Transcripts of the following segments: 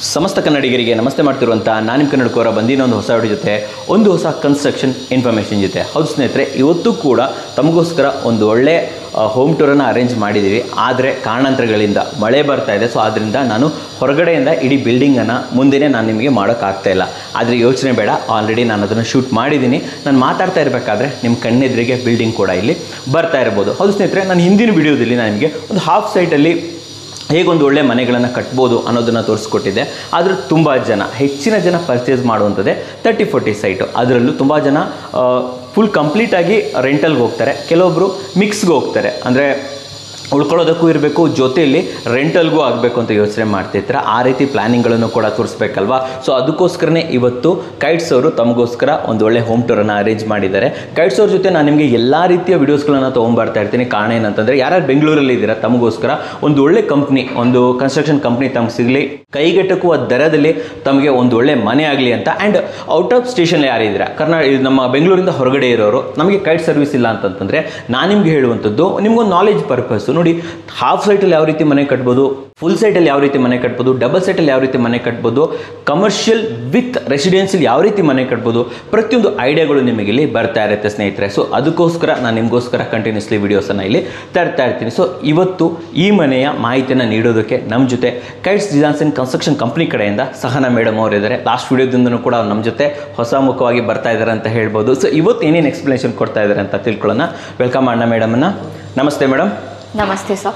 ಸಮಸ್ತ ಕನ್ನಡಿಗರಿಗೆ ನಮಸ್ತೆ ಮಾಡ್ತಿರುವಂಥ ನಾನು ನಿಮ್ಮ ಕನ್ನಡಕೋರ ಬಂದಿನ ಒಂದು ಹೊಸ ವಿಡಿಯೋ ಜೊತೆ ಒಂದು ಹೊಸ ಕನ್ಸ್ಟ್ರಕ್ಷನ್ ಇನ್ಫಾರ್ಮೇಷನ್ ಜೊತೆ ಹೌದು ಸ್ನೇಹಿತರೆ ಇವತ್ತು ಕೂಡ ತಮಗೋಸ್ಕರ ಒಂದು ಒಳ್ಳೆ ಹೋಮ್ ಟೂರನ್ನು ಅರೇಂಜ್ ಮಾಡಿದ್ದೀವಿ ಆದರೆ ಕಾರಣಾಂತರಗಳಿಂದ ಮಳೆ ಬರ್ತಾ ಇದೆ ಸೊ ಆದ್ದರಿಂದ ನಾನು ಹೊರಗಡೆಯಿಂದ ಇಡೀ ಬಿಲ್ಡಿಂಗನ್ನು ಮುಂದೆನೇ ನಾನು ನಿಮಗೆ ಮಾಡೋಕ್ಕಾಗ್ತಾ ಇಲ್ಲ ಆದರೆ ಯೋಚನೆ ಬೇಡ ಆಲ್ರೆಡಿ ನಾನು ಅದನ್ನು ಶೂಟ್ ಮಾಡಿದ್ದೀನಿ ನಾನು ಮಾತಾಡ್ತಾ ಇರಬೇಕಾದ್ರೆ ನಿಮ್ಮ ಕಣ್ಣೆದುರಿಗೆ ಬಿಲ್ಡಿಂಗ್ ಕೂಡ ಇಲ್ಲಿ ಬರ್ತಾ ಇರ್ಬೋದು ಹೌದು ಸ್ನೇಹಿತರೆ ನಾನು ಹಿಂದಿನ ವಿಡಿಯೋದಲ್ಲಿ ನಾನು ನಿಮಗೆ ಒಂದು ಹಾಫ್ ಸೈಟಲ್ಲಿ ಹೇಗೊಂದು ಒಳ್ಳೆ ಮನೆಗಳನ್ನು ಕಟ್ಬೋದು ಅನ್ನೋದನ್ನು ತೋರಿಸ್ಕೊಟ್ಟಿದ್ದೆ ಆದರೆ ತುಂಬ ಜನ ಹೆಚ್ಚಿನ ಜನ ಪರ್ಚೇಸ್ ಮಾಡುವಂಥದ್ದೇ ತರ್ಟಿ ಫೋರ್ಟಿ ಸೈಟು ಅದರಲ್ಲೂ ತುಂಬ ಜನ ಫುಲ್ ಕಂಪ್ಲೀಟಾಗಿ ರೆಂಟಲ್ಗೆ ಹೋಗ್ತಾರೆ ಕೆಲವೊಬ್ಬರು ಮಿಕ್ಸ್ಗೆ ಹೋಗ್ತಾರೆ ಅಂದರೆ ಉಳ್ಕೊಳ್ಳೋದಕ್ಕೂ ಇರಬೇಕು ಜೊತೆಯಲ್ಲಿ ರೆಂಟಲ್ಗೂ ಆಗಬೇಕು ಅಂತ ಯೋಚನೆ ಮಾಡ್ತಿರ್ತಾರೆ ಆ ರೀತಿ ಪ್ಲ್ಯಾನಿಂಗ್ಗಳನ್ನು ಕೂಡ ತೋರಿಸ್ಬೇಕಲ್ವಾ ಸೊ ಅದಕ್ಕೋಸ್ಕರನೇ ಇವತ್ತು ಕೈಟ್ಸ್ ಅವರು ತಮಗೋಸ್ಕರ ಒಂದು ಒಳ್ಳೆ ಹೋಮ್ ಟೂರನ್ನು ಅರೇಂಜ್ ಮಾಡಿದ್ದಾರೆ ಕೈಟ್ಸ್ ಅವ್ರ ಜೊತೆ ನಾನು ನಿಮಗೆ ಎಲ್ಲ ರೀತಿಯ ವಿಡಿಯೋಸ್ಗಳನ್ನು ತೊಗೊಂಬರ್ತಾ ಇರ್ತೀನಿ ಕಾರಣ ಏನಂತಂದರೆ ಯಾರ್ಯಾರು ಬೆಂಗಳೂರಲ್ಲಿ ಇದ್ದೀರಾ ತಮಗೋಸ್ಕರ ಒಂದು ಒಳ್ಳೆ ಕಂಪ್ನಿ ಒಂದು ಕನ್ಸ್ಟ್ರಕ್ಷನ್ ಕಂಪ್ನಿ ತಮ್ಗೆ ಸಿಗಲಿ ಕೈಗೆಟಕುವ ದರದಲ್ಲಿ ತಮಗೆ ಒಂದು ಒಳ್ಳೆ ಮನೆ ಆಗಲಿ ಅಂತ ಆ್ಯಂಡ್ ಔಟ್ ಆಫ್ ಸ್ಟೇಷನ್ ಯಾರಿದ್ದೀರಾ ಕರ್ನಾ ಇದು ನಮ್ಮ ಬೆಂಗಳೂರಿಂದ ಹೊರಗಡೆ ಇರೋರು ನಮಗೆ ಕೈಟ್ ಸರ್ವಿಸ್ ಇಲ್ಲ ಅಂತಂತಂದರೆ ನಾನು ನಿಮ್ಗೆ ಹೇಳುವಂಥದ್ದು ನಿಮ್ಗೊಂದು ನಾಲೆಜ್ ಪರ್ಪಸ್ಸು ನೋಡಿ ಹಾಫ್ ಸೈಟಲ್ಲಿ ಯಾವ ರೀತಿ ಮನೆ ಕಟ್ಬೋದು ಫುಲ್ ಸೈಟಲ್ಲಿ ಯಾವ ರೀತಿ ಮನೆ ಕಟ್ಬೋದು ಡಬಲ್ ಸೈಟಲ್ಲಿ ಯಾವ ರೀತಿ ಮನೆ ಕಟ್ಬೋದು ಕಮರ್ಷಿಯಲ್ ವಿತ್ ರೆಸಿಡೆನ್ಷಿಯಲ್ ಯಾವ ರೀತಿ ಮನೆ ಕಟ್ಬೋದು ಪ್ರತಿಯೊಂದು ಐಡಿಯಾಗಳು ನಿಮಗೆ ಇಲ್ಲಿ ಬರ್ತಾ ಇರುತ್ತೆ ಸ್ನೇಹಿತರೆ ಸೊ ಅದಕ್ಕೋಸ್ಕರ ನಾನು ನಿಮಗೋಸ್ಕರ ಕಂಟಿನ್ಯೂಸ್ಲಿ ವೀಡಿಯೋಸನ್ನು ಇಲ್ಲಿ ತರ್ತಾ ಇರ್ತೀನಿ ಸೊ ಇವತ್ತು ಈ ಮನೆಯ ಮಾಹಿತಿಯನ್ನು ನೀಡೋದಕ್ಕೆ ನಮ್ಮ ಜೊತೆ Kites designs and construction company ಕಡೆಯಿಂದ ಸಹನ ಮೇಡಮ್ ಅವರು ಇದ್ದಾರೆ ಲಾಸ್ಟ್ ವಿಡಿಯೋದಿಂದನೂ ಕೂಡ ಅವ್ರು ನಮ್ಮ ಜೊತೆ ಹೊಸ ಮುಖವಾಗಿ ಬರ್ತಾ ಇದ್ದಾರೆ ಅಂತ ಹೇಳ್ಬೋದು ಸೊ ಇವತ್ತು ಏನೇನು ಎಕ್ಸ್ಪ್ಲನೇಷನ್ ಕೊಡ್ತಾ ಇದ್ದಾರೆ ಅಂತ ತಿಳ್ಕೊಳ್ಳೋಣ ವೆಲ್ಕಮ್ ಅಣ್ಣ ಮೇಡಮನ್ನ ನಮಸ್ತೆ ಮೇಡಮ್ ನಮಸ್ತೆ ಸರ್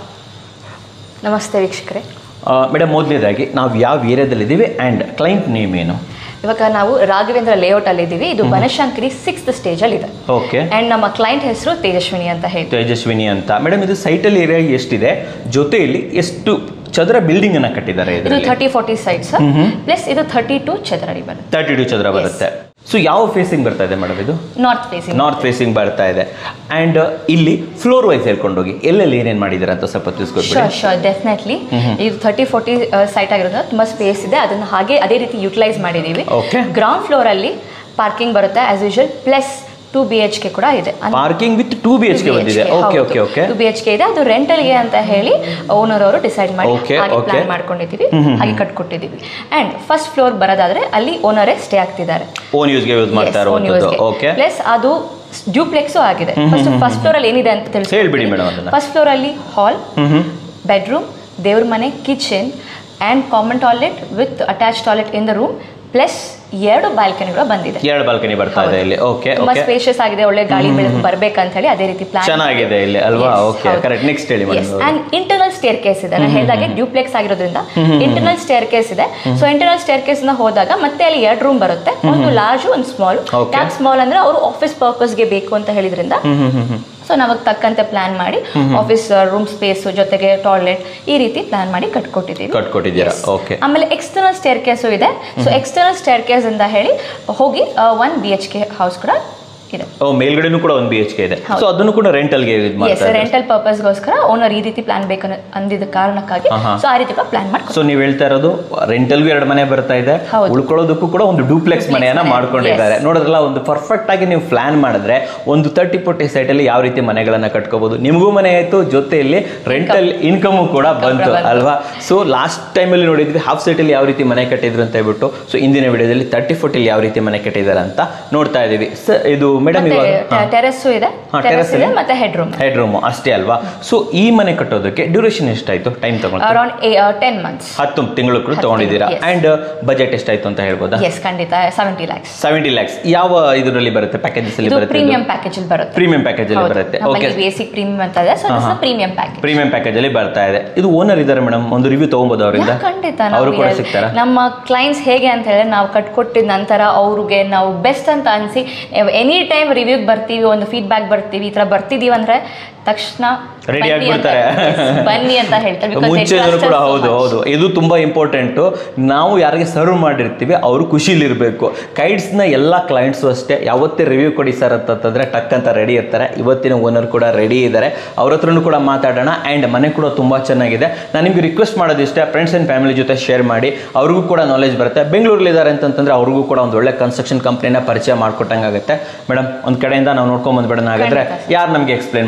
ನಮಸ್ತೆ ವೀಕ್ಷಕರೇ ಮೇಡಮ್ ಮೊದಲನೇದಾಗಿ ನಾವು ಯಾವ ಏರಿಯಾದಲ್ಲಿದ್ದೀವಿ ಆ್ಯಂಡ್ ಕ್ಲೈಂಟ್ ನೇಮ್ ಏನು ಇವಾಗ ನಾವು ರಾಘವೇಂದ್ರ ಲೇಔಟ್ ಅಲ್ಲಿ ಇದ್ದೀವಿ ಇದು ಬನಶಂಕರಿ ಸಿಕ್ಸ್ತ್ ಸ್ಟೇಜ್ ಅಲ್ಲಿ ಇದೆ ಓಕೆ ಅಂಡ್ ನಮ್ಮ ಕ್ಲೈಂಟ್ ಹೆಸರು ತೇಜಸ್ವಿನಿ ಅಂತ ಹೇಳಿ ತೇಜಸ್ವಿನಿ ಅಂತ ಮೇಡಮ್ ಇದು ಸೈಟಲ್ಲಿ ಏರಿಯಾ ಎಷ್ಟಿದೆ ಜೊತೆಯಲ್ಲಿ ಎಷ್ಟು ಚದರ ಬಿಲ್ಡಿಂಗ್ ಅನ್ನ ಕಟ್ಟಿದ್ದಾರೆ ಇದು ಇದರಲ್ಲಿ thirty forty site sir plus ಇದು ಥರ್ಟಿ ಟು ಚದರಡಿ ಬರುತ್ತೆ ತರ್ಟಿ ಟು ಚದರ ಬರುತ್ತೆ ಸೊ ಯಾವ ಫೇಸಿಂಗ್ ಬರ್ತಾ ಇದೆ ಮೇಡಮ್ ಇದು ನಾರ್ತ್ ಫೇಸಿಂಗ್ ನಾರ್ತ್ ಫೇಸಿಂಗ್ ಬರ್ತಾ ಇದೆ ಆ್ಯಂಡ್ ಇಲ್ಲಿ ಫ್ಲೋರ್ ವೈಸ್ ಹೇಳ್ಕೊಂಡೋಗಿ ಎಲ್ಲೆಲ್ಲಿ ಏನೇನು ಮಾಡಿದ್ದಾರೆ ಅಂತ ಸ್ವಲ್ಪ ತಿಳಿಸ್ಕೊಡ್ಬಿಡಿ ಶೋರ್ ಶೋರ್ ಡೆಫಿನೆಟ್ಲಿ ಇದು ಥರ್ಟಿ ಫೋರ್ಟಿ ಸೈಟ್ ಆಗಿರೋದ್ರಿಂದ ತುಂಬ ಸ್ಪೇಸ್ ಇದೆ ಅದನ್ನು ಹಾಗೆ ಅದೇ ರೀತಿ ಯುಟಿಲೈಸ್ ಮಾಡಿದ್ದೀವಿ Okay. ಗ್ರೌಂಡ್ ಫ್ಲೋರ್ ಅಲ್ಲಿ ಪಾರ್ಕಿಂಗ್ ಬರುತ್ತೆ as usual plus two B H K ಕೂಡ ಇದೆ parking with two B H K ಬಂದಿದೆ okay okay okay two B H K ಇದೆ ಅದು ರೆಂಟಲ್ಗೆ ಅಂತ ಹೇಳಿ ಓನರ್ ಅವರು ಡಿಸೈಡ್ ಮಾಡಿ Okay, ಹಾಗೆ okay. ಪ್ಲಾನ್ ಮಾಡ್ಕೊಂಡಿದ್ದೀವಿ ಹಾಗೆ ಕಟ್ಕೊಟ್ಟಿದ್ದೀವಿ ಅಂಡ್ ಫಸ್ಟ್ ಫ್ಲೋರ್ ಬರೋದಾದ್ರೆ ಅಲ್ಲಿ ಓನರೇ ಸ್ಟೇ ಆಗ್ತಿದ್ದಾರೆ ಓನ್ ಯೂಸ್ಗೆ ಯೂಸ್ ಮಾಡ್ತಾ ಇರುವಂಥದ್ದು ಓಕೆ ಪ್ಲಸ್ ಅದು ಡ್ಯೂಪ್ಲೆಕ್ಸು ಆಗಿದೆ ಫಸ್ಟ್ ಫಸ್ಟ್ ಫ್ಲೋರ್ ಅಲ್ಲಿ ಏನಿದೆ ಅಂತ ತಿಳಿಸಿ ಹೇಳ್ಬಿಡಿ ಮೇಡಮ್ ಅದನ್ನ ಫಸ್ಟ್ ಫ್ಲೋರ್ ಅಲ್ಲಿ ಹಾಲ್ ಹ್ಮ್ ಹ್ಮ್ ಬೆಡ್ರೂಮ್ ದೇವ್ರ ಮನೆ kitchen and common toilet with attach toilet in the room plus ಎರಡು ಬಾಲ್ಕನಿಗಳು ಬಂದಿದೆ ಎರಡು ಬಾಲ್ಕನಿ ಬರ್ತಾ ಇದೆ ಇಲ್ಲಿ ಓಕೆ ತುಂಬಾ ಓಕೆ ಸ್ಪೇಷಿಯಸ್ ಆಗಿದೆ ಒಳ್ಳೆ ಗಾಳಿ ಬೆಳಕು ಬರ್ಬೇಕಂತ ಹೇಳಿ ಅದೇ ರೀತಿ ಪ್ಲಾನ್ ಚೆನ್ನಾಗಿದೆ ಇಲ್ಲಿ ಅಲ್ವಾ ಓಕೆ ಕರೆಕ್ಟ್ ನೆಕ್ಸ್ಟ್ ಹೇಳಿ madam and internal staircase ಇದೆ ನಾನು ಹೇಳಿದಾಗೆ ಡ್ಯೂಪ್ಲೆಕ್ಸ್ ಆಗಿರೋದ್ರಿಂದ ಇಂಟರ್ನಲ್ ಸ್ಟೇರ್ ಕೇಸ್ ಇದೆ ಸೊ ಇಂಟರ್ನಲ್ ಸ್ಟೇರ್ ಕೇಸ್ ನ ಹೋದಾಗ ಮತ್ತೆ ಅಲ್ಲಿ ಎರಡು ರೂಮ್ ಬರುತ್ತೆ ಒಂದು ಲಾರ್ಜ್ ಒಂದು ಸ್ಮಾಲ್ Okay. ಯಾಕೆ ಸ್ಮಾಲ್ ಅಂದ್ರೆ ಅವರು ಆಫೀಸ್ ಪರ್ಪಸ್ಗೆ ಬೇಕು ಅಂತ ಹೇಳಿದ್ರಿಂದ ಹ್ಮ್ ಹ್ಮ್ ಹ್ಮ್ ಹ್ಮ್ ಸೊ ನಾವು ತಕ್ಕಂತೆ ಪ್ಲಾನ್ ಮಾಡಿ ಆಫೀಸ್ ರೂಮ್ ಸ್ಪೇಸ್ ಜೊತೆಗೆ ಟಾಯ್ಲೆಟ್ ಈ ರೀತಿ ಪ್ಲಾನ್ ಮಾಡಿ ಕಟ್ಕೊಟ್ಟಿದ್ದೀವಿ ಕಟ್ಕೊಟ್ಟಿದ್ದೀರಾ ಓಕೆ ಆಮೇಲೆ ಎಕ್ಸ್ಟರ್ನಲ್ ಸ್ಟೇರ್ ಕೇಸು ಇದೆ ಸೊ ಎಕ್ಸ್ಟರ್ನಲ್ ಸ್ಟೇರ್ ಕೇಸ್ ಅಂತ ಹೇಳಿ ಹೋಗಿ one B H K house ಕೂಡ ಇದೆ ಓ ಮೇಲ್ಗಡೆನೂ ಕೂಡ ಒಂದು ಬಿ ಎಚ್ ಕೆ ಇದೆ ಹೌದು. ಸೊ ಅದನ್ನು ಕೂಡ ರೆಂಟಲ್ಗೆ ಯೂಸ್ ಎಸ್ ಮಾಡ್ತಾ ಇದ್ದಾರೆ ರೆಂಟಲ್ ಪರ್ಪಸ್ಗೋಸ್ಕರ ಓನರ್ ಈ ರೀತಿ ಪ್ಲಾನ್ ಬೇಕು ಅಂದಿದ್ದ ಕಾರಣಕ್ಕಾಗಿ ಆಹಾ. ಸೊ ಆ ರೀತಿ ಪ್ಲಾನ್ ಮಾಡ್ಕೊಂಡು ಸೊ ನೀವು ಹೇಳ್ತಾ ಇರೋದು ರೆಂಟಲ್ಗೂ ಎರಡು ಮನೆ ಬರ್ತಾ ಇದೆ ಹೌದು. ಉಳ್ಕೊಳ್ಳೋದಕ್ಕೂ ಕೂಡ ಒಂದು ಡೂಪ್ಲೆಕ್ಸ್ ಮನೆಯನ್ನ ಮನೆ, ಮಾಡ್ಕೊಂಡಿದ್ದಾರೆ ನೋಡಿದ್ರಲ್ಲ ಒಂದು ಪರ್ಫೆಕ್ಟ್ ಆಗಿ ನೀವು ಪ್ಲಾನ್ ಮಾಡಿದ್ರೆ ಒಂದು ತರ್ಟಿ ಫೋರ್ಟಿ ಸೈಟಲ್ಲಿ ಯಾವ ರೀತಿ ಮನೆಗಳನ್ನ ಕಟ್ಕೋಬಹುದು ನಿಮಗೂ ಮನೆ ಆಯ್ತು ಜೊತೆಯಲ್ಲಿ ರೆಂಟಲ್ ಇನ್ಕಮು ಕೂಡ ಬಂತು ಬಂತು. ಅಲ್ವಾ ಸೊ ಲಾಸ್ಟ್ ಟೈಮಲ್ಲಿ ನೋಡಿದ್ವಿ ಹಾಫ್ ಸೈಟಲ್ಲಿ ಯಾವ ರೀತಿ ಮನೆ ಕಟ್ಟಿದ್ರು ಅಂತ ಹೇಳ್ಬಿಟ್ಟು ಸೊ ಇಂದಿನ ವಿಡಿಯೋದಲ್ಲಿ ತರ್ಟಿ ಫೋರ್ಟಿಲಿ ಯಾವ ರೀತಿ ಮನೆ ಕಟ್ಟಿದ್ದಾರೆ ಅಂತ ನೋಡ್ತಾ ಇದೀವಿ ಸ ಇದು ಮೇಡಮ್ ಇವಾಗ ಮತ್ತೆ ಟೆರೆಸ್ಸು ಇದೆ ಹಾ, ಟೆರೆಸ್ terrace ಇದೆ ಇದೆ. ಮತ್ತೆ ಹೆಡ್ ರೂಮ್ ಹೆಡ್ ರೂಮ್ ಅಷ್ಟೇ ಅಲ್ವಾ ಸೊ ಈ ಮನೆ ಕಟ್ಟೋದಕ್ಕೆ ಡ್ಯೂರೇಷನ್ ಎಷ್ಟಾಯ್ತು ಟೈಮ್ ತಗೊಂಡು ಅರೌಂಡ್ ಟೆನ್ ಮಂತ್ಸ್ ಹತ್ತು ತಿಂಗಳು ಕೂಡ ತಗೊಂಡಿದ್ದೀರಾ yes. ಅಂಡ್ ಬಜೆಟ್ ಎಷ್ಟಾಯ್ತು ಅಂತ ಹೇಳ್ಬೋದಾ ಎಸ್ ಖಂಡಿತ ಸೆವೆಂಟಿ ಲ್ಯಾಕ್ಸ್ ಸೆವೆಂಟಿ ಲ್ಯಾಕ್ಸ್ ಯಾವ ಇದರಲ್ಲಿ ಬರುತ್ತೆ ಪ್ಯಾಕೇಜಸ್ ಅಲ್ಲಿ ಇದು ಬರುತ್ತೆ ಪ್ರೀಮಿಯಂ ಪ್ಯಾಕೇಜ್ ಅಲ್ಲಿ ಬರುತ್ತೆ ಪ್ರೀಮಿಯಂ ಪ್ಯಾಕೇಜ್ ಅಲ್ಲಿ ಬರುತ್ತೆ ಓಕೆ ಬೇಸಿಕ್ ಪ್ರೀಮಿಯಂ ಅಂತ ಇದೆ so this premium package premium package ಅಲ್ಲಿ ಬರ್ತಾ ಇದೆ ಇದು ಓನರ್ ಇದ್ದಾರೆ ಮೇಡಮ್ ಒಂದು ರಿವ್ಯೂ ತಗೊಬೋದು ಅವರಿಂದ ಖಂಡಿತ ಅವರು ನಾವು ಕೂಡ ಎಲ್- ಸಿಗ್ತಾರಾ ನಮ್ಮ ಕ್ಲೈಂಟ್ಸ್ ಹೇಗೆ ಅಂತ ಹೇಳಿದ್ರೆ ನಾವು ಕಟ್ಕೊಟ್ಟಿದ ನಂತರ ಅವ್ರಿಗೆ ನಾವು ಬೆಸ್ಟ್ ಅಂತ ಅನ್ಸಿ ಎನಿ ಟೈಮ್ ರಿವ್ಯೂಗೆ ಬರ್ತೀವಿ ಒಂದು ಫೀಡ್ಬ್ಯಾಕ್ ಬರ್ತೀವಿ ಈ ಥರ ಬರ್ತಿದೀವಿ ಅಂದ್ರೆ ತಕ್ಷಣ Ready ಬನ್ನಿ ಅಂತ- ಆಗ್ಬಿಡ್ತಾರೆ. Yes, ಬನ್ನಿ ಅಂತ ಹೇಳ್ತಾರೆ because they ಮುಂಚೆ trust ಕೂಡ us so ಹೌದು much. ಹೌದು ಇದು ತುಂಬಾ ಇಂಪಾರ್ಟೆಂಟು ನಾವು ಯಾರಿಗೆ ಸರ್ವ್ ಮಾಡಿರ್ತೀವಿ ಅವರು ಖುಷಿಲಿರಬೇಕು ಕೈಡ್ಸ್ನ ಎಲ್ಲ ಕ್ಲೈಂಟ್ಸು ಅಷ್ಟೇ ಯಾವತ್ತೇ ರಿವ್ಯೂ ಕೊಡಿ ಸರ್ ಅಂತಂದ್ರೆ ಟಕ್ ಅಂತ ರೆಡಿ ಇರ್ತಾರೆ ಇವತ್ತಿನ ಓನರ್ ಕೂಡ ರೆಡಿ ಇದ್ದಾರೆ ಅವ್ರ ಹತ್ರನೂ ಕೂಡ ಮಾತಾಡೋಣ ಆ್ಯಂಡ್ ಮನೆ ಕೂಡ ತುಂಬ ಚೆನ್ನಾಗಿದೆ ನಾನು ನಿಮ್ಗೆ ರಿಕ್ವೆಸ್ಟ್ ಮಾಡೋದಿಷ್ಟೇ ಫ್ರೆಂಡ್ಸ್ ಆ್ಯಂಡ್ ಫ್ಯಾಮಿಲಿ ಜೊತೆ ಶೇರ್ ಮಾಡಿ ಅವ್ರಿಗೂ ಕೂಡ ನಾಲೆಜ್ ಬರುತ್ತೆ ಬೆಂಗಳೂರಲ್ಲಿ ಇದ್ದಾರೆ ಅಂತಂತಂದ್ರೆ ಅವ್ರಿಗೂ ಕೂಡ ಒಂದು ಒಳ್ಳೆ ಕನ್ಸ್ಟ್ರಕ್ಷನ್ ಕಂಪ್ನಿನ ಪರಿಚಯ ಮಾಡ್ಕೊಟ್ಟಂಗಾಗುತ್ತೆ ಮೇಡಮ್ ಒಂದು ಕಡೆಯಿಂದ ನಾವು ನೋಡ್ಕೊಂಡ್ ಬಂದ್ಬಿಡೋಣ ಹಾಗಾದ್ರೆ ಯಾರು ನಮಗೆ ಎಕ್ಸ್ಪ್ಲೈನ್ ಮಾಡ್ತಾ ಇದ್ದಾರೆ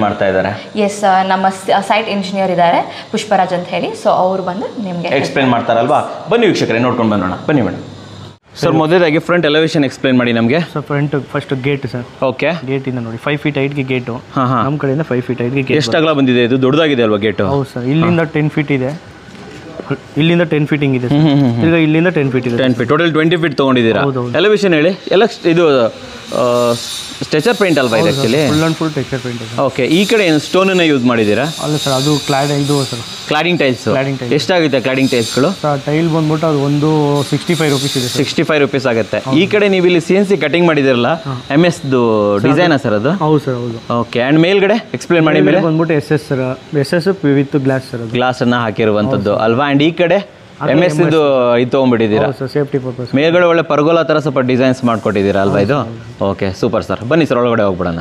ಮಾಡ್ತಾರೆ ಎಸ್ ನಮ್ಮ ಸೈಟ್ ಇಂಜಿನಿಯರ್ ಇದ್ದಾರೆ ಪುಷ್ಪರಾಜ್ ಅಂತ ಹೇಳಿ ಸೊ ಅವ್ರು ಬಂದು ನಿಮಗೆ ಎಕ್ಸ್ಪ್ಲೇನ್ ಮಾಡ್ತಾರಲ್ವಾ ಬನ್ನಿ ವೀಕ್ಷಕರೇ ನೋಡ್ಕೊಂಡು ಬಂದೋಣ ಬನ್ನಿ ಮೇಡಮ್ ಸರ್ ಮೊದಲಾಗಿ ಫ್ರಂಟ್ ಎಲಿವೇಶನ್ ಎಕ್ಸ್ಪ್ಲೇನ್ ಮಾಡಿ ನಮಗೆ so front first gate sir okay gate ಇಂದ ನೋಡಿ ಫೈವ್ ಫೀಟ್ ಐಟ್ಗೆ ಗೇಟು ಹಾಂ ಹಾಂ ನಮ್ಮ ಕಡೆಯಿಂದ ಫೈವ್ ಫೀಟ್ ಐಟ್ಗೆ ಗೇಟ್ ಎಷ್ಟು ಅಗಲ ಬಂದಿದೆ ಇದು ದೊಡ್ಡದಾಗಿದೆ ಅಲ್ವಾ ಗೇಟು ಹೌದು ಸರ್ ಇಲ್ಲಿಂದ ಟೆನ್ ಫೀಟ್ ಇದೆ ಇಲ್ಲಿಂದ ಟೆನ್ ಫೀಟ್ ಹಿಂಗಿದೆ ಸರ್ ಈಗ ಇಲ್ಲಿಂದ ಟೆನ್ ಫೀಟ್ ಇದೆ ten feet total twenty feet ತೊಗೊಂಡಿದ್ದೀರಾ ಹೌದೌದು. ಎಲಿವೇಶನ್ ಹೇಳಿ ಎಲ್ಲ ಇದು ಸ್ಟ್ರೆಚರ್ ಪೇಂಟ್ ಅಲ್ವಾ ಇದು actually full and full texture paint ಇದೆ ಓಕೆ ಈ ಕಡೆ ಏನು ಸ್ಟೋನನ್ನು ಯೂಸ್ ಮಾಡಿದ್ದೀರಾ ಅಲ್ಲ ಸರ್ ಅದು ಕ್ಲಾಡ್ ಇದು sir cladding tiles Cladding tiles. ಎಷ್ಟಾಗುತ್ತೆ ಕ್ಲಾಡಿಂಗ್ ಟೈಲ್ಸ್ಗಳು ಸರ್ ಟೈಲ್ ಬಂದ್ಬಿಟ್ಟು ಅದು ಒಂದು ಸಿಕ್ಸ್ಟಿ ಫೈವ್ ರುಪೀಸ್ ಇದೆ ಸರ್ ಸಿಕ್ಸ್ಟಿ ಫೈವ್ ರುಪೀಸ್ ಆಗುತ್ತೆ ಈ ಕಡೆ ನೀವು ಇಲ್ಲಿ ಸಿ ಎನ್ ಸಿ ಕಟಿಂಗ್ ಮಾಡಿದಿರಲ್ಲ ಎಮ್ ಎಸ್ದು ಡಿಸೈನಾ ಸರ್ ಅದು ಹೌದು ಸರ್ ಹೌದು ಓಕೆ ಆ್ಯಂಡ್ ಮೇಲ್ಗಡೆ ಎಕ್ಸ್ಪ್ಲೇನ್ ಮಾಡಿ ಮೇಲೆ ಮೇಲೆ ಬಂದ್ಬಿಟ್ಟು S S sir S S with glass sir ಅದು ಗ್ಲಾಸ್ ಅನ್ನ ಹಾಕಿರುವಂಥದ್ದು ಅಲ್ವಾ ಆ್ಯಂಡ್ ಈ ಕಡೆ ಎಮ್ ಎಸ್ ಇದು ಇದು ತೊಗೊಂಡ್ಬಿಟ್ಟಿದ್ದೀರಾ ಹೌದು ಸರ್ ಸೇಫ್ಟಿ ಪರ್ಪಸ್ ಮೇಲ್ಗಡೆ ಒಳ್ಳೆ ಪರ್ಗೋಲಾ ಥರ ಸ್ವಲ್ಪ ಡಿಸೈನ್ಸ್ ಮಾಡ್ಕೊಟ್ಟಿದ್ದೀರಾ ಅಲ್ವಾ ಇದು ಓಕೆ ಸೂಪರ್ ಸರ್ ಬನ್ನಿ ಸರ್ ಒಳಗಡೆ ಹೋಗ್ಬಿಡೋಣ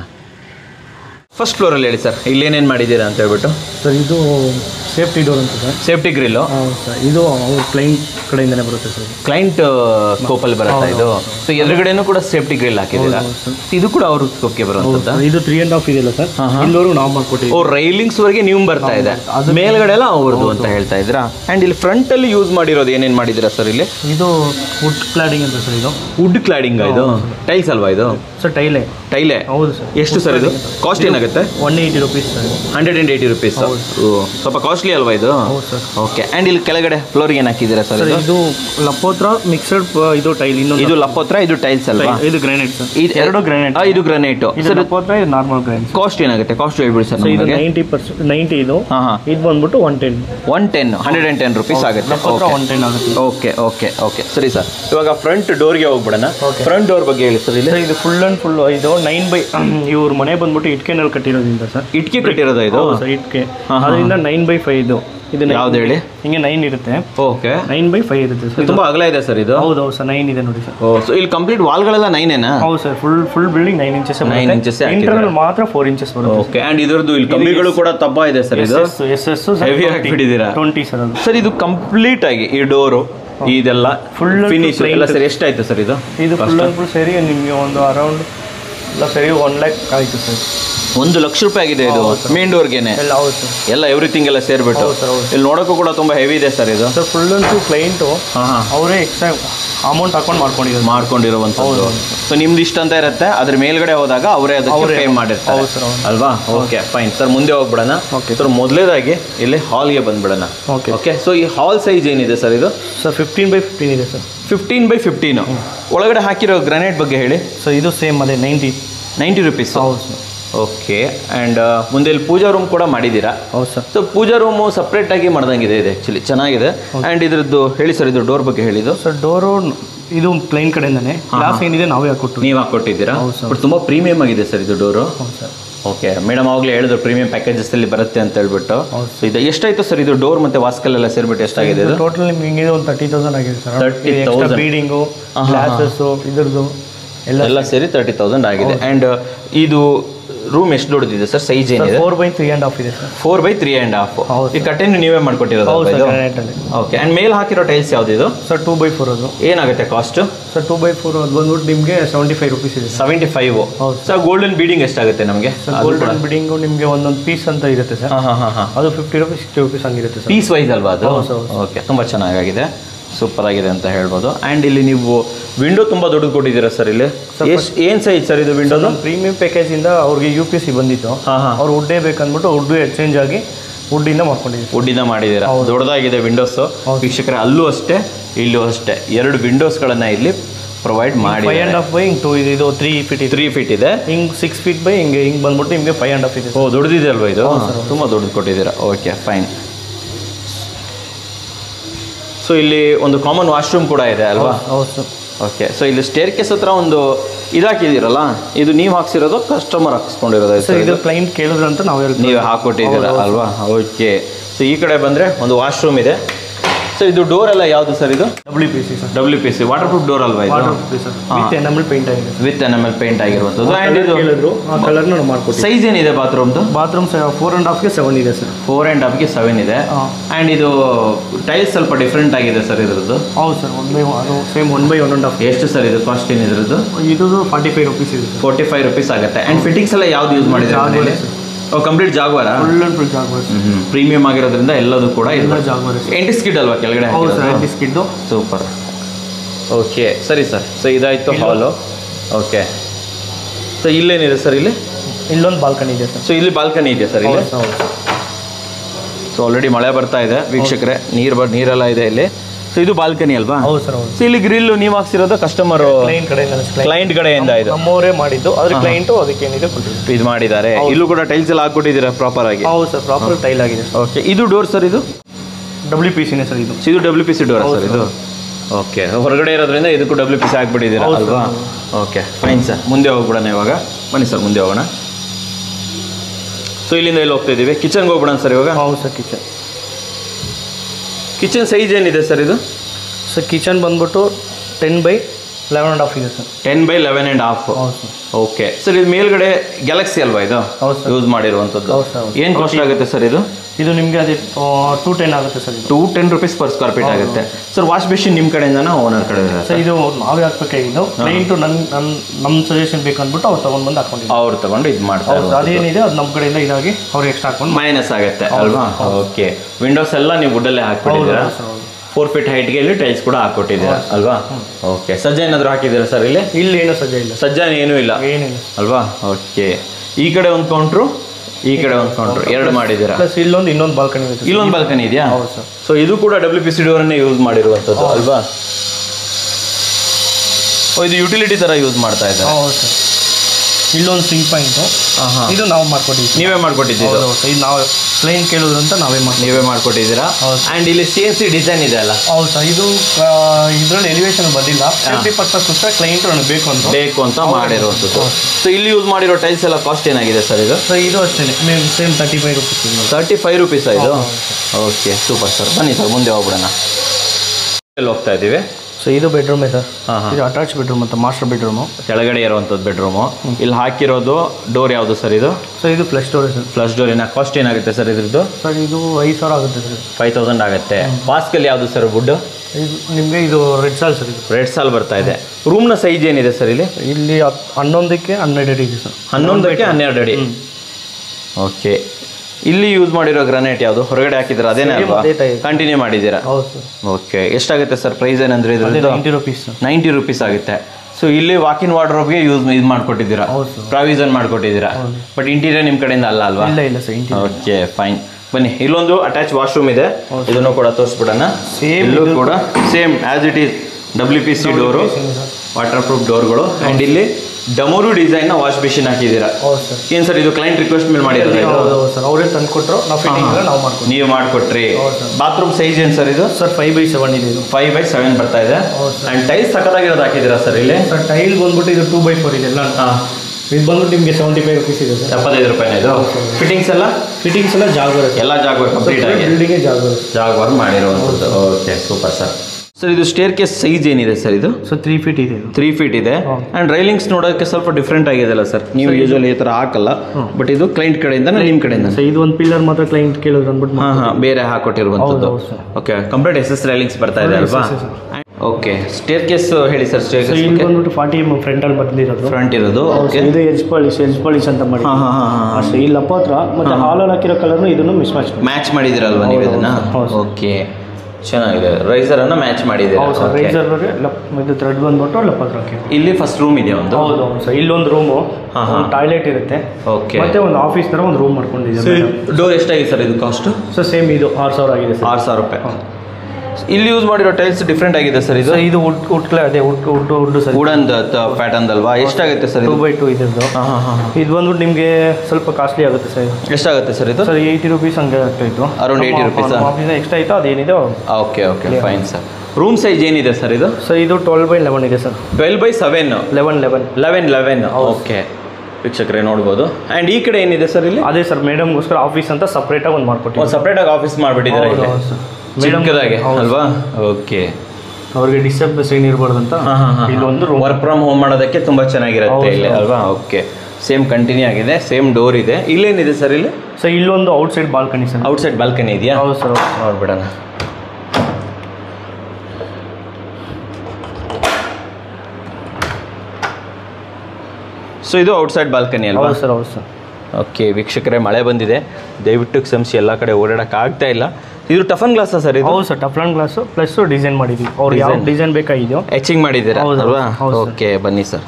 ಫಸ್ಟ್ ಫ್ಲೋರಲ್ಲಿ ಹೇಳಿ ಸರ್ ಇಲ್ಲೇನೇನು ಮಾಡಿದ್ದೀರಾ ಅಂತ ಹೇಳ್ಬಿಟ್ಟು ಸರ್ ಇದು ಸೇಫ್ಟಿ ಡೋರ್ ಅಂತ ಸರ್ ಸೇಫ್ಟಿ ಗ್ರಿಲ್ಲು ಹೌದು ಸರ್ ಇದು ಅವ್ರ ಕ್ಲೈಂಟ್ ಕಡೆಯಿಂದನೇ ಬರುತ್ತೆ ಸರ್ ಇದು. ಕ್ಲೈಂಟ್ ಸ್ಕೋಪಲ್ಲಿ ಬರುತ್ತಾ ಇದು ಸೊ ಎದುರುಗಡೆನೂ ಕೂಡ ಸೇಫ್ಟಿ ಗ್ರಿಲ್ ಹಾಕಿದ್ದೀರಾ ಇದು ಕೂಡ ಅವ್ರ ಸ್ಕೋಪ್ಗೆ ಬರುವಂಥದ್ದು ಇದು ತ್ರೀ ಆ್ಯಂಡ್ ಹಾಫ್ ಇದೆಯಲ್ಲ ಸರ್ ಇಲ್ಲಿವರೆಗೂ ನಾವು ಮಾಡ್ಕೊಟ್ಟಿದ್ದೀವಿ ಓ ರೈಲಿಂಗ್ಸ್ ವರೆಗೆ ನೀವು ಬರ್ತಾ ಇದೆ ಮೇಲ್ಗಡೆ ಎಲ್ಲ ಅವ್ರದ್ದು ಅಂತ ಹೇಳ್ತಾ ಇದ್ರಾ ಆ್ಯಂಡ್ ಇಲ್ಲಿ ಫ್ರಂಟ್ ಅಲ್ಲಿ ಯೂಸ್ ಮಾಡಿರೋದು ಏನೇನು ಮಾಡಿದ್ದೀರಾ ಸರ್ ಇಲ್ಲಿ ಇದು ವುಡ್ ಕ್ಲಾಡಿಂಗ್ ಅಂತ ಸರ್ ಇದು ವುಡ್ ಕ್ಲಾಡಿಂಗ್ ಇದು ಟೈಲ್ಸ್ ಅಲ್ವಾ ಇದು ಸರ್ ಟೈಲೇ ಟೈಲೇ ಹೌದು ಸರ್ ಎಷ್ಟು ಸರ್ ಇದು ಕಾಸ್ಟ್ ಏನಾಗುತ್ತೆ one eighty rupees sir hundred and eighty rupees ಸ್ವಲ್ಪ ಕಾಸ್ಟ್ಲಿ ಅಲ್ವಾ ಇದು ಹೌದು ಸರ್ ಓಕೆ ಆ್ಯಂಡ್ ಇಲ್ಲಿ ಕೆಳಗಡೆ ಫ್ಲೋರ್ಗೆ ಏನು ಹಾಕಿದ್ದೀರಾ ಸರ್ ಸರ್ ಇದು ಇದು ಲಪೋತ್ರ ಮಿಕ್ಸಡ್ ಇದು ಟೈಲ್ ಇನ್ನೊಂದು ಇದು ಲಪ್ಪೋತ್ರ ಇದು ಟೈಲ್ಸ್ ಅಲ್ವಾ ಇದು ಗ್ರಾನೈಟ್ ಸರ್ ಇದು ಎರಡು ಗ್ರಾನೈಟ್ ಆ, ಇದು ಗ್ರಾನೈಟು ಇದು ಸರ್ ಲಪೋತ್ರ ಇದು ನಾರ್ಮಲ್ ಗ್ರಾನೈಟ್ ಕಾಸ್ಟ್ ಏನಾಗುತ್ತೆ ಕಾಸ್ಟ್ ಹೇಳ್ಬಿಡಿ ಸರ್ ಸೊ ಇದು ನಮಗೆ ನೈಂಟಿ ಪರ್ಸೆಂಟ್ ನೈಂಟಿ ಇದು ಹಾಂ ಹಾಂ ಇದು ಬಂದ್ಬಿಟ್ಟು one ten one ten hundred and ten rupees ಆಗುತ್ತೆ ಲಪೋತ್ರ ಒನ್ ಟೆನ್ ಆಗುತ್ತೆ ಓಕೆ ಓಕೆ ಓಕೆ ಸರಿ ಸರ್ ಇವಾಗ ಫ್ರಂಟ್ ಡೋರ್ಗೆ ಹೋಗ್ಬಿಡೋಣ Okay. ಫ್ರಂಟ್ ಡೋರ್ ಬಗ್ಗೆ ಹೇಳಿ ಸರ್ ಇಲ್ಲಿ ಸರ್ ಇದು ಫುಲ್ ಅಂಡ್ ಫುಲ್ ಇದು ನೈನ್ ಬೈ ಇವ್ರ ಮನೆ ಬಂದ್ಬಿಟ್ಟು ಇಟ್ಕೆನಲ್ಲಿ ಕಟ್ಟಿರೋದ್ರಿಂದ ಸರ್ ಇಟ್ಕೆ ಕಟ್ಟಿರೋದು ಇದು ಹೌದು ಸರ್ ಇಟ್ಕೆ ಹಾ, ಹಾ, ಅದರಿಂದ ನೈನ್ ಬೈ ಫೈವ್ ಇದು ಇದು ಯಾವ್ದು ಹೇಳಿ ಹಿಂಗೆ ನೈನ್ ಇರುತ್ತೆ ಓಕೆ ನೈನ್ ಬೈ ಫೈವ್ ಇರುತ್ತೆ ಸರ್ ತುಂಬಾ ಅಗಲ ಇದೆ ಸರ್ ಇದು ಹೌದು ಹೌದು ಸರ್ ನೈನ್ ಇದೆ ನೋಡಿ ಸರ್ ಓ ಸೊ ಇಲ್ಲಿ ಕಂಪ್ಲೀಟ್ ವಾಲ್ಗಳೆಲ್ಲ ನೈನೇನಾ ಹೌದು sir full full building nine inches Nine inches ಏ ಹಾಕಿದ್ದಾರೆ. ಇಂಟರ್ನಲ್ ಮಾತ್ರ ಫೋರ್ ಇಂಚಸ್ ಬರುತ್ತೆ ಓಕೆ ಅಂಡ್ ಇದರದ್ದು ಇಲ್ಲಿ ಕಂಬಿಗಳು ಕೂಡ ತಬ್ಬ ಇದೆ ಸರ್ ಇದು ಎಸ್ ಎಸ್ Heavy ಹಾಕ್ಬಿಟ್ಟಿದ್ದೀರಾ? ಟ್ವೆಂಟಿ ಸರ್ ಅದು ಸರ್ ಇದು ಕಂಪ್ಲೀಟ್ ಆಗಿ ಈ ಡೋರು ಇದೆಲ್ಲ Full ಫಿನಿಶ್ plain ಎಲ್ಲ ಸರ್ ಎಷ್ಟಾಯ್ತು ಸರ್ ಇದು ಇದು ಫುಲ್ ಅಂಡ್ ಫುಲ್ ಸೇರಿ ನಿಮಗೆ ಒಂದು ಅರೌಂಡ್ ಎಲ್ಲ ಸರಿ ಒನ್ ಲ್ಯಾಕ್ ಆಯಿತು ಸರ್ ಒಂದು ಲಕ್ಷ ರೂಪಾಯಿ ಆಗಿದೆ ಇದು ಮೇನ್ ಡೋರ್ಗೆನೆ ಎಲ್ಲ ಹೌದು ಸರ್ ಎಲ್ಲ ಎವ್ರಿಥಿಂಗ್ ಎಲ್ಲ ಸೇರ್ಬಿಟ್ಟು ಹೌದು ಸರ್ ಹೌದು ಇಲ್ಲಿ ನೋಡೋಕ್ಕೂ ಕೂಡ ತುಂಬಾ ಹೆವಿ ಇದೆ ಸರ್ ಇದು sir full and full client ಹಾಂ ಹಾಂ ಅವರೇ ಎಕ್ಸ್ಟ್ರಾ ಅಮೌಂಟ್ ಹಾಕೊಂಡು ಮಾಡ್ಕೊಂಡಿರೋದು ಮಾಡ್ಕೊಂಡಿರುವಂಥದ್ದು ಸೊ ನಿಮ್ದು ಇಷ್ಟ ಅಂತ ಇರುತ್ತೆ ಅದ್ರ ಮೇಲ್ಗಡೆ ಹೋದಾಗ ಅವರೇ ಅದಕ್ಕೆ ಅವ್ರೇ- ಪೇ ಮಾಡಿರ್ತಾರೆ ಹೌದು ಸರ್, ಹೌದು. ಅಲ್ವಾ ಓಕೆ ಫೈನ್ ಸರ್ ಮುಂದೆ ಹೋಗ್ಬಿಡೋಣ Okay. ಸರ್ ಮೊದಲೇದಾಗಿ ಇಲ್ಲಿ ಹಾಲ್ಗೆ ಬಂದ್ಬಿಡೋಣ ಓಕೆ ಓಕೆ ಸೊ ಈ ಹಾಲ್ ಸೈಜ್ ಏನಿದೆ ಸರ್ ಇದು ಸರ್ ಫಿಫ್ಟೀನ್ ಬೈ ಫಿಫ್ಟೀನ್ ಇದೆ ಸರ್ ಫಿಫ್ಟೀನ್ ಬೈ ಫಿಫ್ಟೀನು ಒಳಗಡೆ ಹಾಕಿರೋ ಗ್ರಾನೈಟ್ ಬಗ್ಗೆ ಹೇಳಿ ಸೊ ಇದು ಸೇಮ್ ಅದೇ ನೈಂಟಿ ನೈಂಟಿ ರುಪೀಸ್ ಹೌದು ಸರ್ ಓಕೆ ಆ್ಯಂಡ್ ಮುಂದೆ ಇಲ್ಲಿ ಪೂಜಾ ರೂಮ್ ಕೂಡ ಮಾಡಿದ್ದೀರಾ ಹೌದು ಸರ್ ಸೊ ಪೂಜಾ ರೂಮು ಸಪ್ರೇಟಾಗಿ ಮಾಡ್ದಂಗಿದೆ ಇದೆ ಆ್ಯಕ್ಚುಲಿ ಚೆನ್ನಾಗಿದೆ ಆ್ಯಂಡ್ ಇದ್ರದ್ದು ಹೇಳಿ ಸರ್ ಇದು ಡೋರ್ ಬಗ್ಗೆ ಹೇಳಿದ್ದು ಸರ್ ಡೋರು ಇದು ಕ್ಲೈಂಟ್ ಕಡೆಯಿಂದನೇ ಗ್ಲಾಸ್ ಏನಿದೆ ನಾವೇ ಹಾಕೊಟ್ಟು ನೀವು ಹಾಕ್ಕೊಟ್ಟಿದ್ದೀರಾ ಹೌದು ಸರ್. ಬಟ್ ತುಂಬ ಪ್ರೀಮಿಯಮ್ ಆಗಿದೆ ಸರ್ ಇದು ಡೋರು ಹೌದು ಸರ್ ಓಕೆ ಮೇಡಮ್ ಆವಾಗಲೇ ಹೇಳಿದ್ರು ಪ್ರೀಮಿಯಂ ಪ್ಯಾಕೇಜಸ್ ಅಲ್ಲಿ ಬರುತ್ತೆ ಅಂತ ಹೇಳ್ಬಿಟ್ಟು ಹೌದು. ಸೊ ಇದು ಎಷ್ಟಾಯ್ತು ಸರ್ ಇದು ಡೋರ್ ಮತ್ತೆ ವಾಸ್ಕಲ್ ಎಲ್ಲ ಸೇರ್ಬಿಟ್ಟು ಎಷ್ಟಾಗಿದೆ ಇದು ಟೋಟಲ್ ನಿಮ್ಗೆ ಹಿಂಗಿದೆ ಒಂದು ತರ್ಟಿ ತೌಸಂಡ್ ಆಗಿದೆ ಸರ್ 30,000. ಬೀಡಿಂಗು ಗ್ಲಾಸಸ್ಸು ಇದ್ರದ್ದು ಎಲ್ಲ ಎಲ್ಲ ಸೇರಿ ತರ್ಟಿ ತೌಸಂಡ್ ಆಗಿದೆ ಆ್ಯಂಡ್ ಇದು ರೂಮ್ ಎಷ್ಟು ದೊಡ್ಡದಿದೆ ಸರ್ ಸೈಜ್ ಏನಿದೆ four by three and half ಇದೆ sir four by three and half ಹೌದು ಈ ಕಟ್ಟೆನ್ ನೀವೇ ಮಾಡ್ಕೊಟ್ಟಿರೋದು ಹೌದು ಸರ್ ಇದು ಗ್ರಾನೈಟಲ್ಲಿ ಓಕೆ ಆ್ಯಂಡ್ ಮೇಲ್ ಹಾಕಿರೋ ಟೈಲ್ಸ್ ಯಾವ್ದಿದು ಸರ್ ಟೂ ಬೈ ಫೋರ್ ಅದು ಏನಾಗುತ್ತೆ cost sir two by four ಅದು ಬಂದ್ಬಿಟ್ಟು ನಿಮಗೆ ಸೆವೆಂಟಿ ಫೈವ್ ರುಪೀಸ್ ಇದೆ ಸರ್ ಸೆವೆಂಟಿ ಫೈವ್ ಹೌದು. ಸರ್ ಗೋಲ್ಡನ್ ಬೀಡಿಂಗ್ ಎಷ್ಟಾಗುತ್ತೆ ನಮಗೆ ಗೋಲ್ಡನ್ ಬಿಡಿಂಗು ನಿಮಗೆ ಒಂದೊಂದು ಪೀಸ್ ಅಂತ ಇರುತ್ತೆ ಸರ್ ಹಾಂ ಹಾಂ ಹಾಂ ಹಾಂ ಅದು ಫಿಫ್ಟಿ ರುಪೀಸ್ ಸಿಕ್ಸ್ಟಿ ರುಪೀಸ್ ಹಂಗಿರುತ್ತೆ ಸರ್ ಪೀಸ್ ವೈಸ್ ಅಲ್ವಾ ಅದು ಹೌದು, ಹೌದು. ಓಕೆ ತುಂಬ ಚೆನ್ನಾಗಿದೆ ಸೂಪರ್ ಆಗಿದೆ ಅಂತ ಹೇಳ್ಬೋದು ಆ್ಯಂಡ್ ಇಲ್ಲಿ ನೀವು ವಿಂಡೋ ತುಂಬ ದೊಡ್ಡದು ಕೊಟ್ಟಿದ್ದೀರಾ ಸರ್ ಇಲ್ಲಿ ಎಷ್ಟು ಏನು ಸೈಜ್ ಸರ್ ಇದು ವಿಂಡೋದು ನಮ್ಮ ಪ್ರೀಮಿಯಂ ಪ್ಯಾಕೇಜಿಂದ ಅವ್ರಿಗೆ ಯು ಪಿ ಸಿ ಬಂದಿತ್ತು ಹಾಂ ಹಾಂ ಅವ್ರು ವುಡ್ಡೇ ಬೇಕಂದ್ಬಿಟ್ಟು ವುಡ್ಡು ಎಕ್ಸ್ಚೇಂಜ್ ಆಗಿ ವುಡ್ಡಿಂದ ಮಾಡ್ಕೊಂಡಿದ್ದೀವಿ ವುಡ್ಡಿಂದ ಮಾಡಿದ್ದೀರಾ ದೊಡ್ಡದಾಗಿದೆ ವಿಂಡೋಸು ಹೌದು. ವೀಕ್ಷಕರೇ ಅಲ್ಲೂ ಅಷ್ಟೇ ಇಲ್ಲೂ ಅಷ್ಟೇ ಎರಡು ವಿಂಡೋಸ್ಗಳನ್ನು ಇಲ್ಲಿ ಪ್ರೊವೈಡ್ ಮಾಡಿ ಫೈವ್ ಆ್ಯಂಡ್ ಹಾಫ್ ಬೈ ಹಿಂಗೆ ಟೂ ಇದು ಇದು ತ್ರೀ ಫೀಟ್ ಇದೆ ತ್ರೀ ಫೀಟ್ ಇದೆ ಹಿಂಗೆ ಸಿಕ್ಸ್ ಫೀಟ್ ಬೈ ಹಿಂಗೆ ಹಿಂಗೆ ಬಂದ್ಬಿಟ್ಟು ನಿಮಗೆ ಫೈವ್ ಆ್ಯಂಡ್ ಹಾಫ್ ಇದೆ ಓ ದೊಡ್ಡದಿದೆ ಅಲ್ವಾ ಇದು ತುಂಬ ದೊಡ್ಡದು ಕೊಟ್ಟಿದ್ದೀರಾ ಓಕೆ ಫೈನ್ ಸೊ ಇಲ್ಲಿ ಒಂದು ಕಾಮನ್ ವಾಶ್ರೂಮ್ ಕೂಡ ಇದೆ ಅಲ್ವಾ ಹೌದು ಸರ್ ಓಕೆ ಸೊ ಇಲ್ಲಿ ಸ್ಟೇರ್ ಕೇಸ್ ಹತ್ರ ಒಂದು ಇದಾಕಿದ್ದೀರಲ್ಲ ಇದು ನೀವು ಹಾಕ್ಸಿರೋದು ಕಸ್ಟಮರ್ ಹಾಕ್ಸ್ಕೊಂಡಿರೋದು ಸರ್ ಇದು ಕ್ಲೈಂಟ್ ಕೇಳಿದ್ರು ಅಂತ ನಾವು ಹೇಳ್ತೀವಿ ನೀವು ಹಾಕ್ಕೊಟ್ಟಿದ್ದೀರಾ ಅಲ್ವಾ ಓಕೆ ಸೊ ಈ ಕಡೆ ಬಂದರೆ ಒಂದು ವಾಶ್ರೂಮ್ ಇದೆ ಸೊ ಇದು ಡೋರ್ ಎಲ್ಲ ಯಾವುದು ಸರ್ ಇದು W P C sir W P C waterproof door ಅಲ್ವಾ ಇದು water P sir with enamel paint ಆಗಿದೆ with N M L paint ಆಗಿರುವಂಥದ್ದು ಆ್ಯಂಡ್ ಇದು ಕೇಳಿದ್ರು ಆ ಕಲರ್ನ ನಾವು ಮಾಡ್ಕೊಡ್ತೀವಿ ಸೈಜ್ ಏನಿದೆ ಬಾತ್ರೂಮ್ದು ಬಾತ್ರೂಮ್ ಫೋರ್ ಆ್ಯಂಡ್ ಹಾಫ್ಗೆ ಸೆವೆನ್ ಇದೆ ಸರ್ ಫೋರ್ ಆ್ಯಂಡ್ ಹಾಫ್ಗೆ ಸೆವೆನ್ ಇದೆ ಹಾಂ. ಆ್ಯಂಡ್ ಇದು ಟೈಲ್ಸ್ ಸ್ವಲ್ಪ ಡಿಫ್ರೆಂಟ್ ಆಗಿದೆ ಸರ್ ಇದ್ರದ್ದು ಹೌದು ಸರ್ ಒನ್ ಬೈ ಅದು same one by one and half ಎಷ್ಟು ಸರ್ ಇದು ಕಾಸ್ಟ್ ಏನು ಇದ್ರದ್ದು ಇದು ಫಾರ್ಟಿ ಫೈವ್ ರುಪೀಸ್ ಇದೆ ಸರ್ ಫೋರ್ಟಿ ಫೈವ್ ರುಪೀಸ್ ಆಗುತ್ತೆ ಆ್ಯಂಡ್ ಫಿಟ್ಟಿಂಗ್ಸ್ ಎಲ್ಲ ಯಾವ್ದು ಯೂಸ್ ಮಾಡಿದ್ರೆ Jargon ಮನೇಲಿ sir. ಕಂಪ್ಲೀಟ್ ಜಾಗ್ವಾರ full and full Jaguar premium ಆಗಿರೋದ್ರಿಂದ ಎಲ್ಲದೂ ಕೂಡ ಎಲ್ಲ ಜಾಗ್ವಾರ್ ಎಂಟಿ ಸ್ಕಿಡ್ ಅಲ್ವಾ ಕೆಳಗಡೆ ಹೌದು ಸರ್ ಹಾಕಿರೋದು? ಬಿಸ್ಕಿಟ್ಟು ಸೂಪರ್ ಓಕೆ ಸರಿ ಸರ್ ಸೊ ಇದಾಯಿತು ಹಾಲು ಓಕೆ ಸೊ ಇಲ್ಲೇನಿದೆ ಸರ್ ಇಲ್ಲಿ ಇಲ್ಲೊಂದು ಬಾಲ್ಕನಿ ಇದೆ ಸರ್ ಸೊ ಇಲ್ಲಿ ಬಾಲ್ಕನಿ ಇದೆಯಾ ಸರ್ ಇಲ್ಲಿ ಹೌದು ಸರ್ ಹೌದು ಸೊ ಆಲ್ರೆಡಿ ಮಳೆ ಬರ್ತಾ ಇದೆ ವೀಕ್ಷಕರೇ ನೀರು ಬರ್ ನೀರೆಲ್ಲ ಇದೆ ಇಲ್ಲಿ ಸೊ ಇದು ಬಾಲ್ಕನಿ ಅಲ್ವಾ ಹೌದು ಸರ್ ಹೌದು ಸೊ ಇಲ್ಲಿ ಗ್ರಿಲ್ ನೀವು ಹಾಕ್ಸಿರೋದು ಕಸ್ಟಮರ್ ಕ್ಲೈಂಟ್ ಕಡೆಯಿಂದ ಕ್ಲೈಂಟ್ ಕಡೆಯಿಂದ ಇದು ನಮ್ಮವರೇ ಮಾಡಿದ್ದು ಆದ್ರೆ ಕ್ಲೈಂಟು ಅದಕ್ಕೆ ಏನಿದೆ ಕೊಟ್ಟಿದ್ದು ಇದು ಮಾಡಿದ್ದಾರೆ ಇಲ್ಲೂ ಕೂಡ ಟೈಲ್ಸ್ ಎಲ್ಲ ಹಾಕ್ಬಿಟ್ಟಿದ್ದೀರಾ ಪ್ರಾಪರ್ ಆಗಿ ಹೌದು ಸರ್ ಪ್ರಾಪರ್ ಟೈಲ್ ಆಗಿದೆ ಸರ್ ಓಕೆ ಇದು ಡೋರ್ ಸರ್ ಇದು ಡಬ್ಲ್ಯೂ ಪಿ ಸಿನೇ ಸರ್ ಇದು ಸೊ ಇದು ಡಬ್ಲ್ಯೂ ಪಿ ಸಿ ಡೋರ್ ಹೌದು ಸರ್ ಇದು ಓಕೆ ಹೊರಗಡೆ ಇರೋದ್ರಿಂದ ಇದಕ್ಕೂ ಡಬ್ಲ್ಯೂ ಪಿ ಸಿ ಹಾಕ್ಬಿಟ್ಟಿದ್ದೀರಾ ಹೌದು ಅಲ್ವಾ ಓಕೆ ಫೈನ್ ಸರ್ ಮುಂದೆ ಹೋಗ್ಬಿಡೋಣ ಇವಾಗ ಬನ್ನಿ ಸರ್ ಮುಂದೆ ಹೋಗೋಣ ಸೊ ಇಲ್ಲಿಂದ ಎಲ್ಲಿ ಹೋಗ್ತಾ ಇದ್ದೀವಿ ಕಿಚನ್ಗೆ ಹೋಗ್ಬಿಡೋಣ ಸರ್ ಇವಾಗ ಹೌದು ಸರ್ ಕಿಚನ್ ಕಿಚನ್ ಸೈಜ್ ಏನಿದೆ ಸರ್ ಇದು ಸರ್ ಕಿಚನ್ ಬಂದ್ಬಿಟ್ಟು ten by eleven and half ಇದೆ sir ten by eleven and half ಹೌದು ಸರ್ ಓಕೆ ಸರ್ ಇದು ಮೇಲ್ಗಡೆ ಗ್ಯಾಲಕ್ಸಿ ಅಲ್ವಾ ಇದು ಹೌದು ಸರ್ ಯೂಸ್ ಮಾಡಿರುವಂಥದ್ದು ಹೌದು ಸರ್ ಹೌದು. ಏನು ಕಾಸ್ಟ್ ಆಗುತ್ತೆ ಸರ್ ಇದು ಇದು ನಿಮಗೆ ಅದೇ ಟೂ ಟೆನ್ ಆಗುತ್ತೆ ಸರ್ ಇದು two ten rupees per square feet ಆಗುತ್ತೆ ಸರ್ ವಾಶ್ ಬೇಸಿನ್ ನಿಮ್ಮ ಕಡೆಯಿಂದನಾ ಓನರ್ ಕಡೆ ಸರ್ ಇದು ನಾವೇ ಹಾಕ್ಬೇಕಾಗಿದ್ದು ಕ್ಲೈಂಟು ನನ್ನ ನನ್ನ ನಮ್ಮ ಸಜೆಷನ್ ಬೇಕಂದ್ಬಿಟ್ಟು ಅವ್ರು ತೊಗೊಂಡು ಬಂದು ಹಾಕೊಂಡಿದ್ದು ಅವ್ರು ತಗೊಂಡು ಇದು ಮಾಡ್ತಾ ಹೌದು ಇರೋದು ಅದೇನಿದೆ ಅದು ನಮ್ಮ ಕಡೆಯಿಂದ ಇದಾಗಿ ಅವ್ರು ಎಕ್ಸ್ಟ್ರಾ ಹಾಕೊಂಡು ಮೈನಸ್ ಆಗುತ್ತೆ ಅಲ್ವಾ ಓಕೆ ವಿಂಡೋಸ್ ಎಲ್ಲ ನೀವು ವುಡ್ಡಲ್ಲೇ ಹಾಕ್ಬಿಟ್ಟಿದ್ದೀರಾ ಹೌದು ಸರ್ ಹೌದು ಫೋರ್ ಫೀಟ್ ಹೈಟ್ಗೆ ಇಲ್ಲಿ ಟೈಲ್ಸ್ ಕೂಡ ಹಾಕ್ಕೊಟ್ಟಿದ್ದೀರಾ ಅಲ್ವಾ ಓಕೆ ಸಜ್ಜ ಏನಾದರೂ ಹಾಕಿದ್ದೀರಾ ಸರ್ ಇಲ್ಲಿ ಇಲ್ಲಿ ಏನೂ ಸಜ್ಜೆ ಇಲ್ಲ ಸಜ್ಜ ಏನೂ ಇಲ್ಲ ಏನಿಲ್ಲ ಅಲ್ವಾ ಓಕೆ ಈ ಕಡೆ ಒಂದು ಕೌಂಟ್ರು ಈ ಕಡೆ ಒಂದು ಕೌಂಟ್ರು ಎರಡು ಮಾಡಿದ್ದೀರಾ ಪ್ಲಸ್ ಇಲ್ಲೊಂದು ಇನ್ನೊಂದು ಬಾಲ್ಕನಿ ಇದೆ ಇಲ್ಲೊಂದು ಬಾಲ್ಕನಿ ಇದೆಯಾ ಹೌದು ಸರ್ ಸೊ ಇದು ಕೂಡ ಡಬ್ಲ್ಯೂ ಪಿ ಸಿ ಡೋರನ್ನೇ ಯೂಸ್ ಮಾಡಿರುವಂಥದ್ದು ಅಲ್ವಾ ಓ ಇದು ಯುಟಿಲಿಟಿ ಥರ ಯೂಸ್ ಮಾಡ್ತಾ ಇದ್ದಾರೆ ಹೌದು ಸರ್ ಇಲ್ಲೊಂದು ಸಿಂಕ್ ಪಾಯಿಂಟು ಹಾಂ ಹಾಂ ಇದು ನಾವು ಮಾಡ್ಕೊಟ್ಟಿದ್ದೀವಿ ನೀವೇ ಮಾಡ್ಕೊಟ್ಟಿದ್ದೀರಾ ಹೌದು ಹೌದು ಇದು ನಾವು ಕ್ಲೈಂಟ್ ಕೇಳಿದ್ರು ಅಂತ ನಾವೇ ಮಾಡ್ತೀವಿ ನೀವೇ ಮಾಡ್ಕೊಟ್ಟಿದ್ದೀರಾ ಹೌದು. ಆ್ಯಂಡ್ ಇಲ್ಲಿ ಸಿ ಎನ್ ಸಿ ಡಿಸೈನ್ ಇದೆ ಅಲ್ಲ ಹೌದು ಸರ್ ಇದು ಇದರಲ್ಲಿ ಎಲಿವೇಶನ್ ಬಂದಿಲ್ಲ ಸೇಫ್ಟಿ ಪರ್ಪಸ್ಗೋಸ್ಕರ ಕ್ಲೈಂಟ್ ನನಗೆ ಬೇಕು ಅಂತ ಬೇಕು ಅಂತ ಮಾಡಿರುವಂಥದ್ದು ಸೊ ಇಲ್ಲಿ ಯೂಸ್ ಮಾಡಿರೋ ಟೈಲ್ಸ್ ಎಲ್ಲ ಕಾಸ್ಟ್ ಏನಾಗಿದೆ ಸರ್ ಇದು ಸೊ ಇದು ಅಷ್ಟೇ ma'am same thirty five rupees thirty five rupees ಇದು ಓಕೆ ಸೂಪರ್ ಸರ್ ಬನ್ನಿ ಸರ್ ಮುಂದೆ ಹೋಗ್ಬಿಡೋಣ ಎಲ್ಲಿ ಹೋಗ್ತಾ ಇದ್ದೀವಿ ಸೊ ಇದು ಬೆಡ್ರೂಮೇ ಸರ್ ಹಾಂ ಹಾಂ ಇದು ಅಟ್ಯಾಚ್ ಬೆಡ್ರೂಮ್ ಅಂತ ಮಾಸ್ಟರ್ ಬೆಡ್ರೂಮು ಕೆಳಗಡೆ ಇರುವಂಥದ್ದು ಬೆಡ್ರೂಮು ಇಲ್ಲಿ ಹಾಕಿರೋದು ಡೋರ್ ಯಾವುದು ಸರ್ ಇದು ಸೊ ಇದು ಫ್ಲಶ್ ಡೋರ್ ಸರ್ ಫ್ಲಶ್ ಡೋರಿನ ಕಾಸ್ಟ್ ಏನಾಗುತ್ತೆ ಸರ್ ಇದ್ರದ್ದು ಸರ್ ಇದು ಐದು ಸಾವಿರ ಆಗುತ್ತೆ ಸರ್ ಫೈವ್ ತೌಸಂಡ್ ಆಗುತ್ತೆ ಪಾಸ್ಕಲ್ ಯಾವುದು ಸರ್ ವುಡ್ ಇದು ನಿಮಗೆ ಇದು ರೆಡ್ ಸಾಲ್ ಸರ್ ಇದು ರೆಡ್ ಸಾಲ್ ಬರ್ತಾ ಇದೆ ರೂಮ್ನ ಸೈಜ್ ಏನಿದೆ ಸರ್ ಇಲ್ಲಿ ಇಲ್ಲಿ ಹತ್- ಹನ್ನೊಂದಕ್ಕೆ ಹನ್ನೆರಡು ಅಡಿ ಇದೆ ಸರ್ ಹನ್ನೊಂದಕ್ಕೆ ಹನ್ನೆರಡು ಅಡಿ ಓಕೆ ಇಲ್ಲಿ ಯೂಸ್ ಮಾಡಿರೋ ಗ್ರಾನೈಟ್ ಯಾವುದು ಹೊರಗಡೆ ಹಾಕಿದ್ರೆ ಅದೇನೇ Same ಅಲ್ವಾ ಅದೇ type. ಕಂಟಿನ್ಯೂ ಮಾಡಿದ್ದೀರಾ ಹೌದು ಸರ್ ಓಕೆ ಎಷ್ಟಾಗುತ್ತೆ ಸರ್ ಪ್ರೈಸ್ ಏನಂದ್ರೆ ಅದೇ ಇದ್ರದ್ದು ninety rupees sir ninety rupees ಆಗುತ್ತೆ ಸೊ ಇಲ್ಲಿ ವಾಕಿನ್ ವಾರ್ಡ್ರೋಬ್ಗೆ ಯೂಸ್ ಇದು ಮಾಡ್ಕೊಟ್ಟಿದ್ದೀರಾ ಹೌದು ಸರ್ ಪ್ರಾವಿಷನ್ ಮಾಡ್ಕೊಟ್ಟಿದ್ದೀರಾ ಬಟ್ ಇಂಟೀರಿಯರ್ ನಿಮ್ಮ ಕಡೆಯಿಂದ ಅಲ್ಲ ಅಲ್ವಾ ಇಲ್ಲ ಇಲ್ಲ ಸರ್ ಇಂಟಿ ಓಕೆ ಫೈನ್ ಬನ್ನಿ ಇಲ್ಲೊಂದು ಅಟ್ಯಾಚ್ ವಾಶ್ರೂಮ್ ಇದೆ ಇದನ್ನು ಕೂಡ ತೋರಿಸ್ಬಿಡೋಣ Same ಇಲ್ಲೂ ಕೂಡ same as it is W P C door waterproof ಡೋರ್ಗಳು ಆ್ಯಂಡ್ ಇಲ್ಲಿ ಡಮೋರು ಡಿಸೈನ್ನ ವಾಶ್ ಬೇಸಿನ್ ಹಾಕಿದ್ದೀರಾ ಹೌದು ಸರ್ ಏನು ಸರ್ ಇದು ಕ್ಲೈಂಟ್ ರಿಕ್ವೆಸ್ಟ್ ಮೇಲೆ ಮಾಡಿರೋದು ಇದು ಹೌದು ಹೌದು ಸರ್ ಅವರೇ ತಂದು ಕೊಟ್ಟರು ನಾವು ಫಿಟ್ಟಿಂಗ್ ನಾವು ಮಾಡ್ಕೊಡ್ತೀವಿ ನೀವು ಮಾಡಿಕೊಟ್ರಿ ಹೌದು ಸರ್. ಬಾತ್ರೂಮ್ ಸೈಜ್ ಏನು ಸರ್ ಇದು ಸರ್ ಫೈವ್ ಬೈ ಸೆವೆನ್ ಇದೆ ಇದು ಫೈವ್ ಬೈ ಸೆವೆನ್ ಬರ್ತಾ ಇದೆ ಹೌದು ಸರ್. ಆ್ಯಂಡ್ ಟೈಲ್ಸ್ ಸಖತ್ತಾಗಿರೋದು ಹಾಕಿದ್ದೀರಾ ಸರ್ ಇಲ್ಲಿ ಸರ್ ಟೈಲ್ ಬಂದ್ಬಿಟ್ಟು ಇದು ಟೂ ಬೈ ಫೋರ್ ಇದೆ ಎಲ್ಲ ಹಾಂ ಇದು ಬಂದ್ಬಿಟ್ಟು ನಿಮಗೆ ಸೆವೆಂಟಿ ಫೈವ್ ರುಪೀಸ್ ಇದೆ ಸರ್ ಎಪ್ಪತ್ತೈದು ರೂಪಾಯಿನ ಇದು ಫಿಟ್ಟಿಂಗ್ಸ್ ಎಲ್ಲ ಫಿಟ್ಟಿಂಗ್ಸ್ ಎಲ್ಲ ಜಾಗ ಬರುತ್ತೆ ಎಲ್ಲ ಜಾಗ ಕಂಪ್ಲೀಟ್ ಆಗಿ ಬಿಲ್ಡಿಂಗೇ ಜಾಗ ಬರುತ್ತೆ ಜಾಗವಾಗಿ ಮಾಡಿರುವಂಥದ್ದು ಓಕೆ ಸೂಪರ್ ಸರ್ ಸರ್ ಇದು ಸ್ಟೇರ್ ಕೇಸ್ ಸೈಜ್ ಏನಿದೆ ಸರ್ ಇದು ಸೊ ತ್ರೀ ಫೀಟ್ ಇದೆ ಇದು ತ್ರೀ ಫೀಟ್ ಇದೆ ಹೌದು. ಆ್ಯಂಡ್ ರೈಲಿಂಗ್ಸ್ ನೋಡೋಕ್ಕೆ ಸ್ವಲ್ಪ ಡಿಫ್ರೆಂಟ್ ಆಗಿದೆಲ್ಲ ಸರ್ ನೀವು ಯೂಶಲಿ ಈ ಥರ ಹಾಕಲ್ಲ ಬಟ್ ಇದು ಕ್ಲೈಂಟ್ ಕಡೆಯಿಂದ ನಿಮ್ಮ ಕಡೆಯಿಂದ ಸೊ ಇದು ಒಂದು ಪಿಲ್ಲರ್ ಮಾತ್ರ ಕ್ಲೈಂಟ್ ಕೇಳಿದ್ರು ಅಂದ್ಬಿಟ್ಟು ಹಾಂ ಹಾಂ ಬೇರೆ ಹಾಕೊಟ್ಟಿರುವಂಥದ್ದು ಹೌದು, ಹೌದು sir. Okay complete S S railings ಬರ್ತಾ ಇದೆ ಅಲ್ವಾ yes, ಓಕೆ ಸ್ಟೇರ್ ಕೇಸ್ ಹೇಳಿ ಸರ್ ಸ್ಟೇರ್ ಸೊ ಕೇಸ್ ಇಲ್ಲಿ ಬಂದ್ಬಿಟ್ಟು ಫಾರ್ಟಿ ಎಮ್ ಫ್ರಂಟಲ್ಲಿ ಬಂದಿರೋದು ಫ್ರಂಟ್ ಇರೋದು ಓಕೆ ಇದು ಎಜ್ ಪಾಲಿಶ್ ಎಜ್ ಪಾಲಿಶ್ ಅಂತ ಮಾಡಿ ಹಾಂ ಹಾಂ ಹಾಂ ಹಾಂ ಅಷ್ಟೇ ಇಲ್ಲಿ ಅಪ್ಪತ್ರ ಮತ್ತೆ ಹಾಲಲ್ಲಿ ಹಾಕಿರೋ ಕಲರ್ನು ಇದನ್ನು ಮಿಸ್ ಮ್ಯಾಚ್ ಮ್ಯಾಚ್ ಮಾಡಿದಿರಲ್ವಾ ನೀವು ಹೌದು, ಇದನ್ನ ಹೌದು, ಸರ್. ಓಕೆ ಚೆನ್ನಾಗಿದೆ ರೈಸರ್ ಅನ್ನ ಮ್ಯಾಚ್ ಮಾಡಿದ್ದೀರಾ ಹೌದು ಸರ್ Okay. ರೈಸರ್ ಇದು ಥ್ರೆಡ್ ಬಂದ್ಬಿಟ್ಟು ಲಪ್ಪತ್ರ ಹಾಕಿ ಇಲ್ಲಿ ಫಸ್ಟ್ ರೂಮ್ ಇದೆ ಒಂದು ಹೌದು ಹೌದು ಸರ್ ಇಲ್ಲೊಂದು ರೂಮು ಹಾ, ಹಾ. ಒಂದು ಟಾಯ್ಲೆಟ್ ಇರುತ್ತೆ ಓಕೆ ಮತ್ತೆ ಒಂದು ಆಫೀಸ್ ಥರ ಒಂದು ರೂಮ್ ಮಾಡ್ಕೊಂಡಿದ್ದೀವಿ ಡೋರ್ ಎಷ್ಟಾಗಿದೆ ಸರ್ ಇದು ಕಾಸ್ಟ್ ಸೊ ಸೇಮ್ ಇದು ಆರು ಸಾವಿರ ಆಗಿದೆ ಸರ್ ಆರು ಸಾವಿರ ರೂಪಾಯಿ ಇಲ್ಲಿ ಯೂಸ್ ಮಾಡಿರೋ ಟೈಲ್ಸ್ ಡಿಫ್ರೆಂಟ್ ಆಗಿದೆ ಸರ್ ಇದು ಸೊ ಇದು ಉಡ್ ಉಟ್ಕಲೆ ಅದೇ wood wood wood sir wooden pattern ಅಲ್ವಾ ಎಷ್ಟಾಗುತ್ತೆ ಸರ್ ಟೂ ಇದು ಬೈ ಟೂ ಇದ್ರದ್ದು ಹಾಂ ಹಾಂ ಹಾಂ ಇದು ಬಂದ್ಬಿಟ್ಟು ನಿಮಗೆ ಸ್ವಲ್ಪ ಕಾಸ್ಟ್ಲಿ ಆಗುತ್ತೆ ಸರ್ ಎಷ್ಟಾಗುತ್ತೆ ಸರ್ ಇದು ಸರ್ ಏಯ್ಟಿ ರುಪೀಸ್ ಹಂಗೆ ಆಗ್ತಾಯಿತ್ತು Around 80 rupees ಆ? ಆಫೀಸ್ ಎಕ್ಸ್ಟ್ರಾ ಆಯಿತು ಅದೇನಿದೆ okay okay fine sir room size ಏನಿದೆ ಸರ್ ಇದು ಸೊ ಇದು ಟ್ವೆಲ್ ಬೈ ಲೆವೆನ್ ಇದೆ sir twelve by seven eleven eleven eleven eleven okay ವೀಕ್ಷಕರೇ ನೋಡ್ಬೋದು ಆ್ಯಂಡ್ ಈ ಕಡೆ ಏನಿದೆ ಸರ್ ಇಲ್ಲಿ ಅದೇ ಸರ್ ಮೇಡಮ್ಗೋಸ್ಕರ ಆಫೀಸ್ ಅಂತ ಸಪ್ರೇಟಾಗಿ ಒಂದು ಮಾಡ್ಕೊಟ್ಟಿವಿ ಒಂದು ಸಪ್ರೇಟಾಗಿ ಆಫೀಸ್ ಮಾಡಿಬಿಟ್ಟಿದ್ದಾರೆ ಇಲ್ಲಿ ಚಿಕ್ಕದಾಗೆ ಅಲ್ವಾ ಓಕೆ ಅವ್ರಿಗೆ ಡಿಸ್ಟರ್ಬೆನ್ಸ್ ಏನಿರ್ಬಾರ್ದು ಅಂತ ಹಾಂ ಹಾಂ ಹಾಂ ಇಲ್ಲೊಂದು ರೂಮ್ ವರ್ಕ್ ಫ್ರಮ್ ಹೋಮ್ ಮಾಡೋದಕ್ಕೆ ತುಂಬ ಚೆನ್ನಾಗಿರುತ್ತೆ ಹೌದು, ಇಲ್ಲಿ ಹೌದು. ಅಲ್ವಾ ಓಕೆ ಸೇಮ್ ಕಂಟಿನ್ಯೂ ಆಗಿದೆ ಸೇಮ್ ಡೋರ್ ಇದೆ ಇಲ್ಲೇನಿದೆ ಸರ್ ಇಲ್ಲಿ ಸೊ ಇಲ್ಲೊಂದು outside balcony sir outside balcony ಇದೆಯಾ ಹೌದು ಸರ್ ನೋಡ್ಬಿಡೋಣ ಸೊ ಇದು ಔಟ್ಸೈಡ್ ಬಾಲ್ಕನಿ ಅಲ್ವಾ ಹೌದು ಸರ್ ಹೌದು ಸರ್ ಓಕೆ ವೀಕ್ಷಕರೇ ಮಳೆ ಬಂದಿದೆ ದಯವಿಟ್ಟು ಕ್ಷಮಿಸಿ ಎಲ್ಲ ಕಡೆ ಓಡಾಡಕ್ಕೆ ಆಗ್ತಾ ಇಲ್ಲ ಇದು ಟಫನ್ ಗ್ಲಾಸಾ ಸರ್ ಇದು ಹೌದು ಸರ್ ಟಫ್ಲಾನ್ ಗ್ಲಾಸು ಪ್ಲಸ್ ಡಿಸೈನ್ ಮಾಡಿದ್ವಿ ಅವ್ರು ಯಾವ Design. ಡಿಸೈನ್ ಬೇಕಾಗಿದೆಯೋ ಎಚಿಂಗ್ ಮಾಡಿದ್ದೀರಾ ಹೌದು, ಅಲ್ವಾ ಹೌದು ಸರ್. ಓಕೆ ಬನ್ನಿ ಸರ್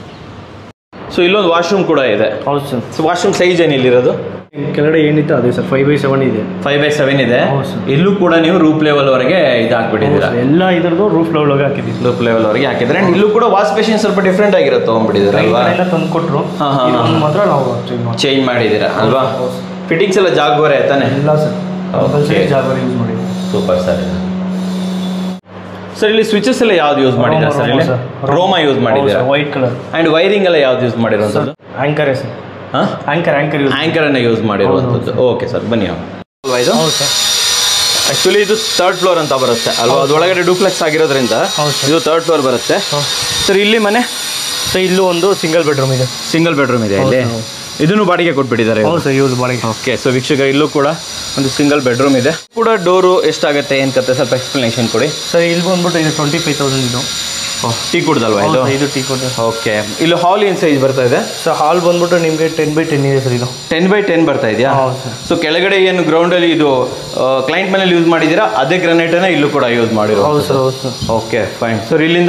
ಸೊ ಇಲ್ಲೊಂದು ವಾಶ್ರೂಮ್ ಕೂಡ ಇದೆ ಹೌದು ಸರ್ ಸೊ ವಾಶ್ರೂಮ್ ಸೈಜ್ ಏನಿಲ್ಲಿರೋದು ಕೆಳಗಡೆ ಏನಿತ್ತು ಅದೇ ಸರ್ ಫೈವ್ ಬೈ ಸೆವೆನ್ ಇದೆ ಫೈವ್ ಬೈ ಸೆವೆನ್ ಇದೆ ಹೌದು ಸರ್. ಇಲ್ಲೂ ಕೂಡ ನೀವು ರೂಪ್ ಲೆವೆಲ್ ವರೆಗೆ ಇದು ಹಾಕ್ಬಿಟ್ಟಿದ್ದೀರಾ ಎಲ್ಲ ಇದ್ರದ್ದು ರೂಫ್ ಒಳಗೆ ಹಾಕಿದ್ದೀವಿ ರೂಪ್ ಲೆವೆಲ್ ವರೆಗೆ ಹಾಕಿದ್ರೆ and ಇಲ್ಲೂ ಕೂಡ ವಾಶ್ ಬೇಸಿನ್ ಸ್ವಲ್ಪ ಡಿಫ್ರೆಂಟ್ ಆಗಿರೋ ತೊಗೊಂಡ್ಬಿಟ್ಟಿದ್ದೀರಾ ಅಲ್ವಾ ಕಡೆಯಿಂದ ತಂದು ಕೊಟ್ಟರು ಹಾ, ಹಾ, ಹಾ. ಮಾತ್ರ ನಾವು change ಮಾಡ್ತೀವಿ. ಚೇಂಜ್ ಮಾಡಿದ್ದೀರಾ ಅಲ್ವಾ ಹೌದು. ಫಿಟ್ಟಿಂಗ್ಸ್ ಎಲ್ಲ ಜಾಗ್ವರೆ ತಾನೆ ಎಲ್ಲ ಸರ್ Okay. ಜಾಗರಿ ಯೂಸ್ ಮಾಡಿ ಸೂಪರ್ ಸರ್ ಸರ್ ಇಲ್ಲಿ ಸ್ವಿಚಸ್ ಎಲ್ಲ ಯಾವ್ದು ಯೂಸ್ ಮಾಡಿದ್ದೀರಾ ಸರ್ ಇಲ್ಲಿ ರೋಮಾ ಯೂಸ್ ಮಾಡಿದ್ದೀರಾ ವೈಟ್ ಕಲರ್ ಅಂಡ್ ವೈರಿಂಗ್ ಎಲ್ಲ ಯಾವ್ದು ಯೂಸ್ ಮಾಡಿರೋಂಥದ್ದು ಆಂಕರ್ ಸರ್ ಹಾಂ ಆಂಕರ್ ಆಂಕರ್ ಯೂಸ್ ಆಂಕರ್ ಅನ್ನ ಯೂಸ್ ಮಾಡಿರುವಂಥದ್ದು ಓಕೆ ಸರ್ ಬನ್ನಿ ಅಲ್ವಾ ಇದು ಹೌದು ಸರ್ ಆಕ್ಚುಲಿ ಇದು ಥರ್ಡ್ ಫ್ಲೋರ್ ಅಂತ ಬರುತ್ತೆ ಅಲ್ವಾ ಅದ್ರೊಳಗಡೆ ಡೂಪ್ಲೆಕ್ಸ್ ಆಗಿರೋದ್ರಿಂದ ಹೌದು ಸರ್. ಇದು ಥರ್ಡ್ ಫ್ಲೋರ್ ಬರುತ್ತೆ ಹೌದು. ಸರ್ ಇಲ್ಲಿ ಮನೆ ಸರ್ ಇಲ್ಲೂ ಒಂದು ಸಿಂಗಲ್ ಬೆಡ್ರೂಮ್ ಇದೆ ಸಿಂಗಲ್ ಬೆಡ್ರೂಮ್ ಇದೆ ಇಲ್ಲಿ ಹೌದು, ಇದನ್ನು ಬಾಡಿಗೆ ಕೊಟ್ಬಿಟ್ಟಿದ್ದಾರೆ ಹೌದು ಸರ್ ಯೂಸ್ ಮಾಡಿ ಓಕೆ ಸೊ ವೀಕ್ಷಕ ಇಲ್ಲೂ ಕೂಡ ಒಂದು ಸಿಂಗಲ್ ಬೆಡ್ರೂಮ್ ಇದೆ ಕೂಡ ಡೋರು ಎಷ್ಟಾಗುತ್ತೆ ಏನು ಕತೆ ಸ್ವಲ್ಪ ಎಕ್ಸ್ಪ್ಲನೇಷನ್ ಕೊಡಿ ಸರ್ ಇಲ್ಲಿ ಬಂದ್ಬಿಟ್ಟು ಇದು ಟ್ವೆಂಟಿ ಫೈವ್ ತೌಸಂಡ್ ಇದು ಟೀ ಕುಡ್ದಲ್ವಾ ಇದು ಹೌದು, ಇದು ಟೀ ಕೊಟ್ಟು ಓಕೆ ಇಲ್ಲಿ ಹಾಲ್ ಏನು ಸೈಜ್ ಬರ್ತಾ ಇದೆ ಸರ್ ಹಾಲ್ ಬಂದ್ಬಿಟ್ಟು ನಿಮಗೆ ಟೆನ್ ಬೈ ಟೆನ್ ಇದೆ ಸರ್ ಇದು ಟೆನ್ ಬೈ ಟೆನ್ ಬರ್ತಾ ಇದೆಯಾ ಹೌದು ಸರ್ ಸೊ ಕೆಳಗಡೆ ಏನು ಗ್ರೌಂಡಲ್ಲಿ ಇದು ಕ್ಲೈಂಟ್ ಮನೇಲಿ ಯೂಸ್ ಮಾಡಿದ್ದೀರಾ ಅದೇ ಗ್ರನೈಟನ್ನ ಇಲ್ಲೂ ಕೂಡ ಯೂಸ್ ಮಾಡಿರೋ ಹೌದು ಸರ್ ಹೌದು ಸರ್ ಓಕೆ ಫೈನ್ ಸರ್ ಇಲ್ಲಿಂದ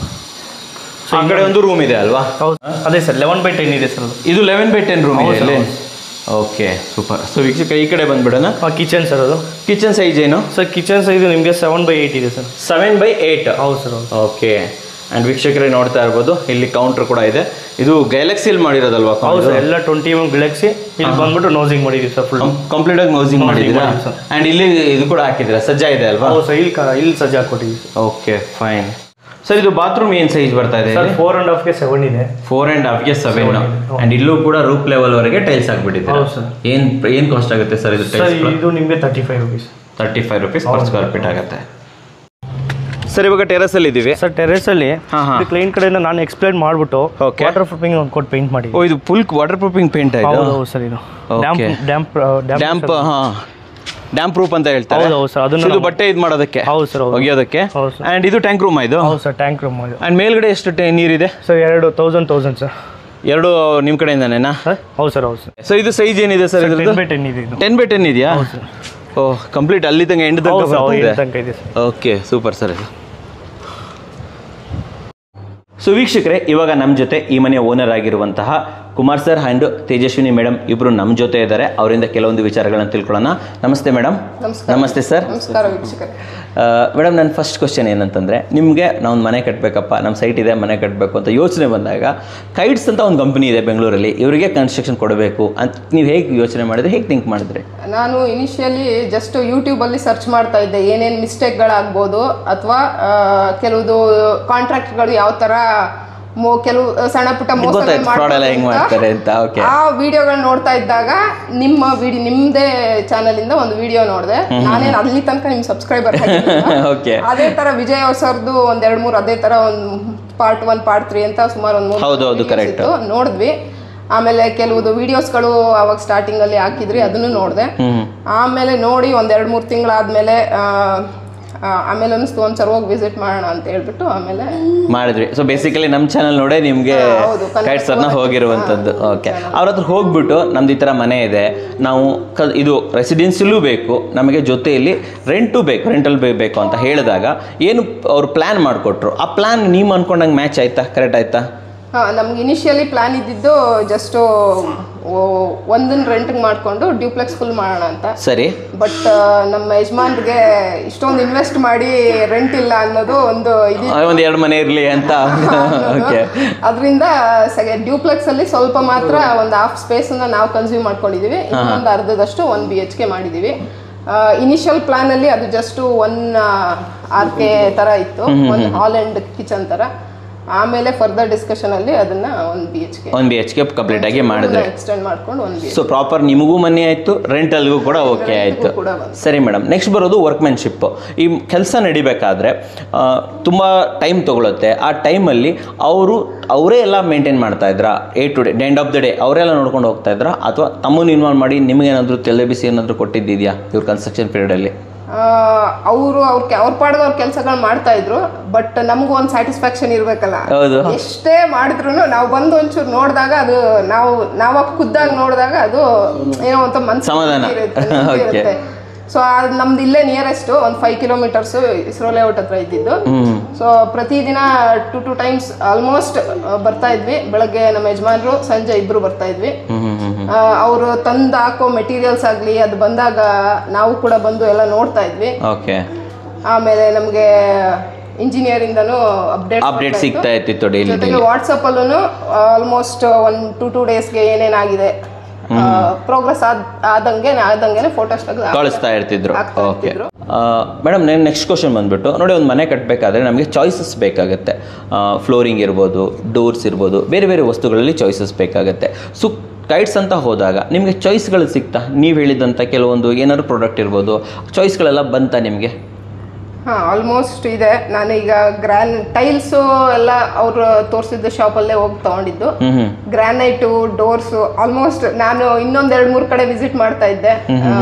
ಆ ಕಡೆ ಒಂದು ರೂಮ್ ಇದೆ ಅಲ್ವಾ ಹೌದು ಅದೇ ಸರ್ ಲೆವೆನ್ ಬೈ ಟೆನ್ ಇದೆ ಸರ್ ಅದು ಇದು ಲೆವೆನ್ ಬೈ ಟೆನ್ ರೂಮ್ ಇದೆ ಹೌದು, ಇಲ್ಲಿ ಹೌದು. ಓಕೆ ಸೂಪರ್ ಸೊ ವೀಕ್ಷಕ ಈ ಕಡೆ ಬಂದ್ಬಿಡೋಣ ಕಿಚನ್ ಸರ್ ಅದು ಕಿಚನ್ ಸೈಜ್ ಏನು ಸರ್ ಕಿಚನ್ ಸೈಜ್ ನಿಮಗೆ ಸೆವೆನ್ ಬೈ ಏಯ್ಟ್ ಇದೆ ಸರ್ ಸೆವೆನ್ ಬೈ ಏಯ್ಟ್ ಹೌದು ಸರ್ ಹೌದು ಓಕೆ ಆ್ಯಂಡ್ ವೀಕ್ಷಕರೇ ನೋಡ್ತಾ ಇರ್ಬೋದು ಇಲ್ಲಿ ಕೌಂಟರ್ ಕೂಡ ಇದೆ ಇದು ಗ್ಯಾಲಕ್ಸಿಯಲ್ಲಿ ಮಾಡಿರೋದಲ್ವಾ ಹೌದು ಸರ್ ಎಲ್ಲ ಟ್ವೆಂಟಿ ಎಮ್ ಗಿಳಕ್ಸಿ ಇಲ್ಲಿ ಬಂದ್ಬಿಟ್ಟು ನೋಸಿಂಗ್ ಮಾಡಿದ್ದೀವಿ ಸರ್ ಫುಲ್ ಕಂಪ್ಲೀಟ್ ಆಗಿ ನೋಸಿಂಗ್ Nosing ಮಾಡಿದ್ದೀರಾ ಮಾಡಿದ್ದೀವಿ, sir. ಆ್ಯಂಡ್ ಇಲ್ಲಿ ಇದು ಕೂಡ ಹಾಕಿದ್ದೀರಾ ಸಜ್ಜಾ ಇದೆ ಅಲ್ವಾ ಹೌದು ಸರ್ ಇಲ್ಲಿ ಕ- ಇಲ್ಲಿ ಸಜ್ಜಾ ಹಾಕ್ಕೊಟ್ಟಿದ್ದೀವಿ ಸರ್ ಓಕೆ ಫೈನ್ ಸರ್ ಇದು ಬಾತ್ರೂಮ್ ಏನು ಸೈಜ್ ಬರ್ತಾ ಇದೆ ಸರ್ ಫೋರ್ ಆ್ಯಂಡ್ ಹಾಫ್ಗೆ ಸೆವೆನ್ ಇದೆ ಫೋರ್ ಆ್ಯಂಡ್ ಹಾಫ್ಗೆ ಸೆವೆನ್ Seven, ಆ್ಯಂಡ್ ಇಲ್ಲೂ ಕೂಡ ರೂಪ್ ಲೆವೆಲ್ ವರೆಗೆ ಟೈಲ್ಸ್ ಹಾಕ್ಬಿಟ್ಟಿದ್ದೀರಾ ಹೌದು, sir. ಏನು ಏನು ಕಾಸ್ಟ್ ಆಗುತ್ತೆ ಸರ್ ಇದು ಸರ್ ಟೈಲ್ಸ್ ಇದು ನಿಮಗೆ thirty five rupees thirty five rupees per ಹೌದು. ಸ್ಕ್ವೇರ್ ಫೀಟ್ ಆಗುತ್ತೆ ಸರ್ ಇವಾಗ ಟೆರಸ್ ಅಲ್ಲಿ ಇದೀವಿ ಸರ್ ಟೆರೆಸ್ ಅಲ್ಲಿ ಹಾ, ಹಾ. ಕ್ಲೈಂಟ್ ಕಡೆಯಿಂದ ನಾನು ಎಕ್ಸ್ಪ್ಲೈನ್ ಮಾಡಿಬಿಟ್ಟು Okay. ವಾಟರ್ ಪ್ರೂಫಿಂಗ್ ಒಂದು ಕೊಟ್ಟು ಪೇಂಟ್ ಮಾಡಿ ಓ ಇದು ಫುಲ್ ವಾಟರ್ ಪ್ರೂಫಿಂಗ್ ಪೇಂಟ್ ಹೌದು ಆಯ್ತು ಹೌದು ಸರ್ ಇದು Okay. ಡ್ಯಾಂಪ್ ಡ್ಯಾಂಪ್ ಡ್ಯಾಂಪ್ ಹಾ ಡ್ಯಾಂಪ್ ಪ್ರೂಫ್ ಅಂತ ಹೇಳ್ತಾರೆ ಹೌದು, ಹೌದು, sir. ಅದನ್ನ ಇದು ನಾವು- ಬಟ್ಟೆ ಇದು ಮಾಡೋದಕ್ಕೆ ಹೌದು, sir, ಹೌದು. ಒಗೆಯೋದಕ್ಕೆ ಹೌದು, sir. ಅಂಡ್ ಇದು ಟ್ಯಾಂಕ್ ರೂಮ್ ಇದು ಹೌದು ಸರ್ ಟ್ಯಾಂಕ್ ರೂಮ್ ಅಂಡ್ ಮೇಲ್ಗಡೆ ಎಷ್ಟು ಟೆ- ನೀರಿದೆ ಸರ್ ಎರಡು ತೌಸಂಡ್ ತೌಸಂಡ್ ಸರ್ ಎರಡು ನಿಮ್ಮ ಕಡೆಯಿಂದನೇನಾ ಸರ್ ಹೌದು ಸರ್ ಹೌದು ಸರ್ ಸೊ ಇದು ಸೈಜ್ ಏನಿದೆ ಸರ್ ಟೆನ್ ಇದ್ರದ್ದು ಬೈ ಟೆನ್ ಇದೆ ಇದು ಟೆನ್ ಬೈ ಟೆನ್ ಇದೆಯಾ ಹೌದು ಸರ್ ಓ ಕಂಪ್ಲೀಟ್ ಅಲ್ಲಿ ತನಕ ಎಂಡ್ ಹೌದು ಸರ್ ಹೌದು, ತನಕ ಇಲ್ಲಿ ತನಕ ಇದೆ ಸರ್ ಓಕೆ ಸೂಪರ್ ಸರ್ ಇದು ಸೊ ವೀಕ್ಷಕರೇ ಇವಾಗ ನಮ್ಮ ಜೊತೆ ಈ ಮನೆಯ ಓನರ್ ಆಗಿರುವಂತಹ Kumar sir and Tejaswini madam ಇಬ್ಬರು ನಮ್ಮ ಜೊತೆ ಇದ್ದಾರೆ ಅವರಿಂದ ಕೆಲವೊಂದು ವಿಚಾರಗಳನ್ನು ತಿಳ್ಕೊಳ್ಳೋಣ ನಮಸ್ತೆ ಮೇಡಮ್ ನಮಸ್ಕಾರ. ನಮಸ್ತೆ ಸರ್ ನಮಸ್ಕಾರ ವೀಕ್ಷಕರೇ ಮೇಡಮ್ ನನ್ನ ಫಸ್ಟ್ ಕ್ವಶನ್ ಏನಂತಂದರೆ ನಿಮಗೆ ನಾವು ಒಂದು ಮನೆ ಕಟ್ಟಬೇಕಪ್ಪ ನಮ್ಮ ಸೈಟ್ ಇದೆ ಮನೆ ಕಟ್ಟಬೇಕು ಅಂತ ಯೋಚನೆ ಬಂದಾಗ ಕೈಟ್ಸ್ ಅಂತ ಒಂದು ಕಂಪನಿ ಇದೆ ಬೆಂಗಳೂರಲ್ಲಿ ಇವರಿಗೆ ಕನ್ಸ್ಟ್ರಕ್ಷನ್ ಕೊಡಬೇಕು ಅಂತ ನೀವು ಹೇಗೆ ಯೋಚನೆ ಮಾಡಿದ್ರೆ ಹೇಗೆ ಥಿಂಕ್ ಮಾಡಿದ್ರಿ ನಾನು ಇನಿಷಿಯಲಿ ಜಸ್ಟ್ ಯೂಟ್ಯೂಬಲ್ಲಿ ಸರ್ಚ್ ಮಾಡ್ತಾ ಇದ್ದೆ ಏನೇನು ಮಿಸ್ಟೇಕ್ಗಳಾಗ್ಬೋದು ಅಥವಾ ಕೆಲವುದು ಕಾಂಟ್ರಾಕ್ಟ್ಗಳು ಯಾವ ಥರ ಮೋ ಕೆಲವು ಸಣ್ಣ ಪುಟ್ಟ ಮೋಸ ಗೊತ್ತಾಯ್ತು, fraud ಎಲ್ಲ ಹೆಂಗ್ ಮಾಡ್ತಾರೆ ಅಂತ, okay. ಆ ವಿಡಿಯೋಗಳನ್ನ ನೋಡ್ತಾ ಇದ್ದಾಗ ನಿಮ್ಮ ವಿಡಿಯೋ ನಿಮ್ಮದೇ ಚಾನಲಿಂದ ಒಂದು ವಿಡಿಯೋ ನೋಡಿದೆ ನಾನೇನು ಅಲ್ಲಿ ತನಕ ನಿಮ್ಮ ಸಬ್ಸ್ಕ್ರೈಬರ್ Okay. ಅದೇ ತರ ವಿಜಯ್ ಸರ್ದು ಒಂದ್ ಎರಡ್ ಮೂರು ಅದೇ ತರ ಒಂದು ಪಾರ್ಟ್ ಒನ್ ಪಾರ್ಟ್ ತ್ರೀ ಅಂತ ಸುಮಾರು ಒಂದು ಮೂರು ಹೌದು, ಹೌದು, videos correct. ಇತ್ತು. ನೋಡಿದ್ವಿ ಆಮೇಲೆ ಕೆಲವುದು ವಿಡಿಯೋಸ್ಗಳು ಅವಾಗ ಸ್ಟಾರ್ಟಿಂಗ್ ಅಲ್ಲಿ ಹಾಕಿದ್ರಿ ಅದನ್ನು ನೋಡಿದೆ ಹ್ಮ್. ಆಮೇಲೆ ನೋಡಿ ಒಂದ್ ಎರಡ್ ಮೂರು ತಿಂಗಳಾದ್ಮೇಲೆ ಆ, ಆ, ಆಮೇಲೆ ಅನಿಸ್ತು ಒಂದ್ಸಲ ಹೋಗಿ ವಿಸಿಟ್ ಮಾಡೋಣ ಅಂತ ಹೇಳ್ಬಿಟ್ಟು ಆಮೇಲೆ ಮಾಡಿದ್ವಿ ಸೊ ಬೇಸಿಕಲಿ ನಮ್ಮ ಚಾನಲ್ ನೋಡೇ ನಿಮಗೆ ಹಾ, ಹೌದು, ಕನ್ನಡ ಕೈಟ್ಸರ್ನ channel. ಹೋಗಿರುವಂಥದ್ದು ಓಕೆ ಅವ್ರ ಹತ್ರ ಹೋಗ್ಬಿಟ್ಟು ನಮ್ದು ಈ ಥರ ಮನೆ ಇದೆ ನಾವು ಕ ಇದು ರೆಸಿಡೆನ್ಸಿಲೂ ಬೇಕು ನಮಗೆ ಜೊತೆಯಲ್ಲಿ ರೆಂಟು ಬೇಕು ರೆಂಟಲ್ ಬೇಕು ಅಂತ ಹೇಳಿದಾಗ ಏನು ಅವ್ರು ಪ್ಲ್ಯಾನ್ ಮಾಡಿಕೊಟ್ರು ಆ ಪ್ಲ್ಯಾನ್ ನೀವು ಅನ್ಕೊಂಡಂಗೆ ಮ್ಯಾಚ್ ಆಯ್ತಾ ಕರೆಕ್ಟ್ ಆಯ್ತಾ ಹಾ ನಮ್ಗೆ ಇನಿಷಿಯಲಿ ಪ್ಲಾನ್ ಇದ್ದಿದ್ದು ಜಸ್ಟ್ ಒಂದನ್ನ ರೆಂಟ್ಗೆ ಮಾಡ್ಕೊಂಡು ಡ್ಯೂಪ್ಲೆಕ್ಸ್ ಫುಲ್ ಮಾಡೋಣ ಅಂತ ಸರಿ ಬಟ್ ನಮ್ಮ ಯಜಮಾನ್ರಿಗೆ ಇಷ್ಟೊಂದು ಇನ್ವೆಸ್ಟ್ ಮಾಡಿ ರೆಂಟ್ ಇಲ್ಲ ಅನ್ನೋದು ಒಂದು ಇದು ಒಂದು ಎರಡು ಮನೆ ಇರಲಿ ಅಂತ ಓಕೆ ಅದರಿಂದ ಡ್ಯೂಪ್ಲೆಕ್ಸ್ ಅಲ್ಲಿ ಸ್ವಲ್ಪ ಮಾತ್ರ ಒಂದು ಹಾಫ್ ಸ್ಪೇಸ್ ಅನ್ನ ನಾವು ಕನ್ಸ್ಯೂಮ್ ಮಾಡ್ಕೊಂಡಿದೀವಿ ಇನ್ನೊಂದು ಅರ್ಧದಷ್ಟು ಒನ್ ಬಿ ಎಚ್ ಕೆ ಮಾಡಿದೀವಿ ಇನಿಷಿಯಲ್ ಪ್ಲಾನ್ ಅಲ್ಲಿ ಅದು ಜಸ್ಟ್ ಒನ್ ಆರ್ ಕೆ ತರ ಇತ್ತು ಒನ್ ಹಾಲ್ ಅಂಡ್ ಕಿಚನ್ ತರ ಆಮೇಲೆ ಫರ್ದರ್ ಡಿಸ್ಕಷನ್ ಅಲ್ಲಿ ಅದನ್ನ ಒನ್ ಬಿ ಎಚ್ ಕೆ ಒಂದು ಬಿ ಎಚ್ ಕೆ ಕಂಪ್ಲೀಟ್ ಆಗಿ ಮಾಡಿದ್ರಿ ಎಕ್ಸ್ಟೆಂಡ್ ಮಾಡ್ಕೊಂಡು ಒನ್ ಬಿ ಸೊ ಪ್ರಾಪರ್ ನಿಮಗೂ ಮನೆ ಆಯಿತು ರೆಂಟಲ್ಗೂ ಕೂಡ ಓಕೆ ಆಯಿತು ಕೂಡ ಬಂತು. ಸರಿ ಮೇಡಮ್ ನೆಕ್ಸ್ಟ್ ಬರೋದು ವರ್ಕ್ಮೆನ್ಶಿಪ್ ಈ ಕೆಲಸ ನಡಿಬೇಕಾದ್ರೆ ತುಂಬ ಟೈಮ್ ತೊಗೊಳುತ್ತೆ ಆ ಟೈಮಲ್ಲಿ ಅವರು ಅವರೇ ಎಲ್ಲ ಮೇಂಟೈನ್ ಮಾಡ್ತಾ ಇದ್ರಾ a to day end of the day ಅವರೆಲ್ಲ ನೋಡ್ಕೊಂಡು ಹೋಗ್ತಾ ಇದ್ರಾ ಅಥವಾ ತಮ್ಮನ್ನು ಇನ್ವಾಲ್ವ್ ಮಾಡಿ ನಿಮಗೇನಾದರೂ ತೆಲೆ ಬಿಸಿ ಏನಾದರೂ ಕೊಟ್ಟಿದ್ದಿದೆಯಾ ಇವ್ರ ಕನ್ಸ್ಟ್ರಕ್ಷನ್ ಪೀರಿಯಡಲ್ಲಿ ಅವರು ಅವ್ರ ಅವ್ರ ಪಾಡ್ಗೆ ಅವ್ರ ಕೆಲಸಗಳು ಮಾಡ್ತಾ ಇದ್ರು ಬಟ್ ನಮಗೂ ಒಂದು ಸ್ಯಾಟಿಸ್ಫ್ಯಾಕ್ಷನ್ ಇರ್ಬೇಕಲ್ಲ ಹೌದು ಎಷ್ಟೇ ಮಾಡಿದ್ರು ನಾವು ಬಂದು ಒಂಚೂರು ನೋಡಿದಾಗ ಅದು ನಾವು ನಾವಾಗ ಖುದ್ದಾಗಿ ನೋಡಿದಾಗ ಅದು ಏನೋ ಅಂತ ಮನ್ಸು ಸಮಾಧಾನ. ಇರುತ್ತೆ, ನೆಮ್ಮದಿ Okay. ಇರುತ್ತೆ ಸೊ ಅದು ನಮ್ದು ಇಲ್ಲೇ ನಿಯರೆಸ್ಟ್ ಒಂದು ಫೈವ್ ಕಿಲೋಮೀಟರ್ಸ್ ಇಸ್ರೋ ಲೇಔಟ್ ಹತ್ರ ಇದ್ದಿದ್ದು ಸೊ ಪ್ರತಿದಿನ ಟು ಟು ಟೈಮ್ಸ್ ಆಲ್ಮೋಸ್ಟ್ ಬರ್ತಾ ಇದ್ವಿ ಬೆಳಗ್ಗೆ ನಮ್ಮ ಯಜಮಾನ್ರು ಸಂಜೆ ಇಬ್ರು ಬರ್ತಾ ಇದ್ವಿ ಹ್ಮ್ ಹ್ಮ್ ಹ್ಮ್ ಹ್ಮ್ ಅವರು ತಂದು ಹಾಕೋ ಮೆಟೀರಿಯಲ್ಸ್ ಆಗಲಿ ಅದು ಬಂದಾಗ ನಾವು ಕೂಡ ಬಂದು ಎಲ್ಲ ನೋಡ್ತಾ ಇದ್ವಿ ಓಕೆ ಆಮೇಲೆ ನಮಗೆ ಇಂಜಿನಿಯರಿಂದನೂ ಅಪ್ಡೇಟ್ ಅಪ್ಡೇಟ್ ಸಿಗ್ತಾ ಇತ್ತಿತ್ತು ಡೈಲಿ ಜೊತೆಗೆ ವಾಟ್ಸಪ್ ಅಲ್ಲೂ ಆಲ್ಮೋಸ್ಟ್ ಒನ್ ಟು ಟೂ ಡೇಸ್ಗೆ ಏನೇನಾಗಿದೆ ಪ್ರೋಗ್ರೆಸ್ ಆದ್ ಆದಂಗೆ ಆದಂಗೆ ಫೋಟೋಸ್ ತೆಗೆದು ಕಳಿಸ್ತಾ ಇರ್ತಿದ್ರು ಹಾಕ್ತಾ ಓಕೆ ಇರ್ತಿದ್ರು. ಮೇಡಮ್ ನಾನು ನೆಕ್ಸ್ಟ್ ಕ್ವಶನ್ ಬಂದ್ಬಿಟ್ಟು ನೋಡಿ ಒಂದು ಮನೆ ಕಟ್ಟಬೇಕಾದ್ರೆ ನಮಗೆ ಚಾಯ್ಸಸ್ ಬೇಕಾಗುತ್ತೆ ಫ್ಲೋರಿಂಗ್ ಇರ್ಬೋದು ಡೋರ್ಸ್ ಇರ್ಬೋದು ಬೇರೆ ಬೇರೆ ವಸ್ತುಗಳಲ್ಲಿ ಚಾಯ್ಸಸ್ ಬೇಕಾಗುತ್ತೆ ಸೊ ಕೈಟ್ಸ್ ಅಂತ ಹೋದಾಗ ನಿಮಗೆ ಚಾಯ್ಸ್ಗಳು ಸಿಗ್ತಾ ನೀವು ಹೇಳಿದಂಥ ಕೆಲವೊಂದು ಏನಾದ್ರು ಪ್ರಾಡಕ್ಟ್ ಇರ್ಬೋದು ಚಾಯ್ಸ್ಗಳೆಲ್ಲ ಬಂತಾ ನಿಮಗೆ ಹಾ ಆಲ್ಮೋಸ್ಟ್ ಇದೆ ನಾನು ಈಗ ಗ್ರಾನ್ ಟೈಲ್ಸು ಎಲ್ಲ ಅವರು ತೋರಿಸಿದ್ದು ಶಾಪಲ್ಲೇ ಹೋಗಿ ತಗೊಂಡಿದ್ದು ಹ್ಞೂ ಹ್ಞೂ ಗ್ರಾನೈಟು ಡೋರ್ಸು ಆಲ್ಮೋಸ್ಟ್ ನಾನು ಇನ್ನೊಂದ್ ಎರಡ್ ಮೂರ್ ಕಡೆ ವಿಸಿಟ್ ಮಾಡ್ತಾ ಇದ್ದೆ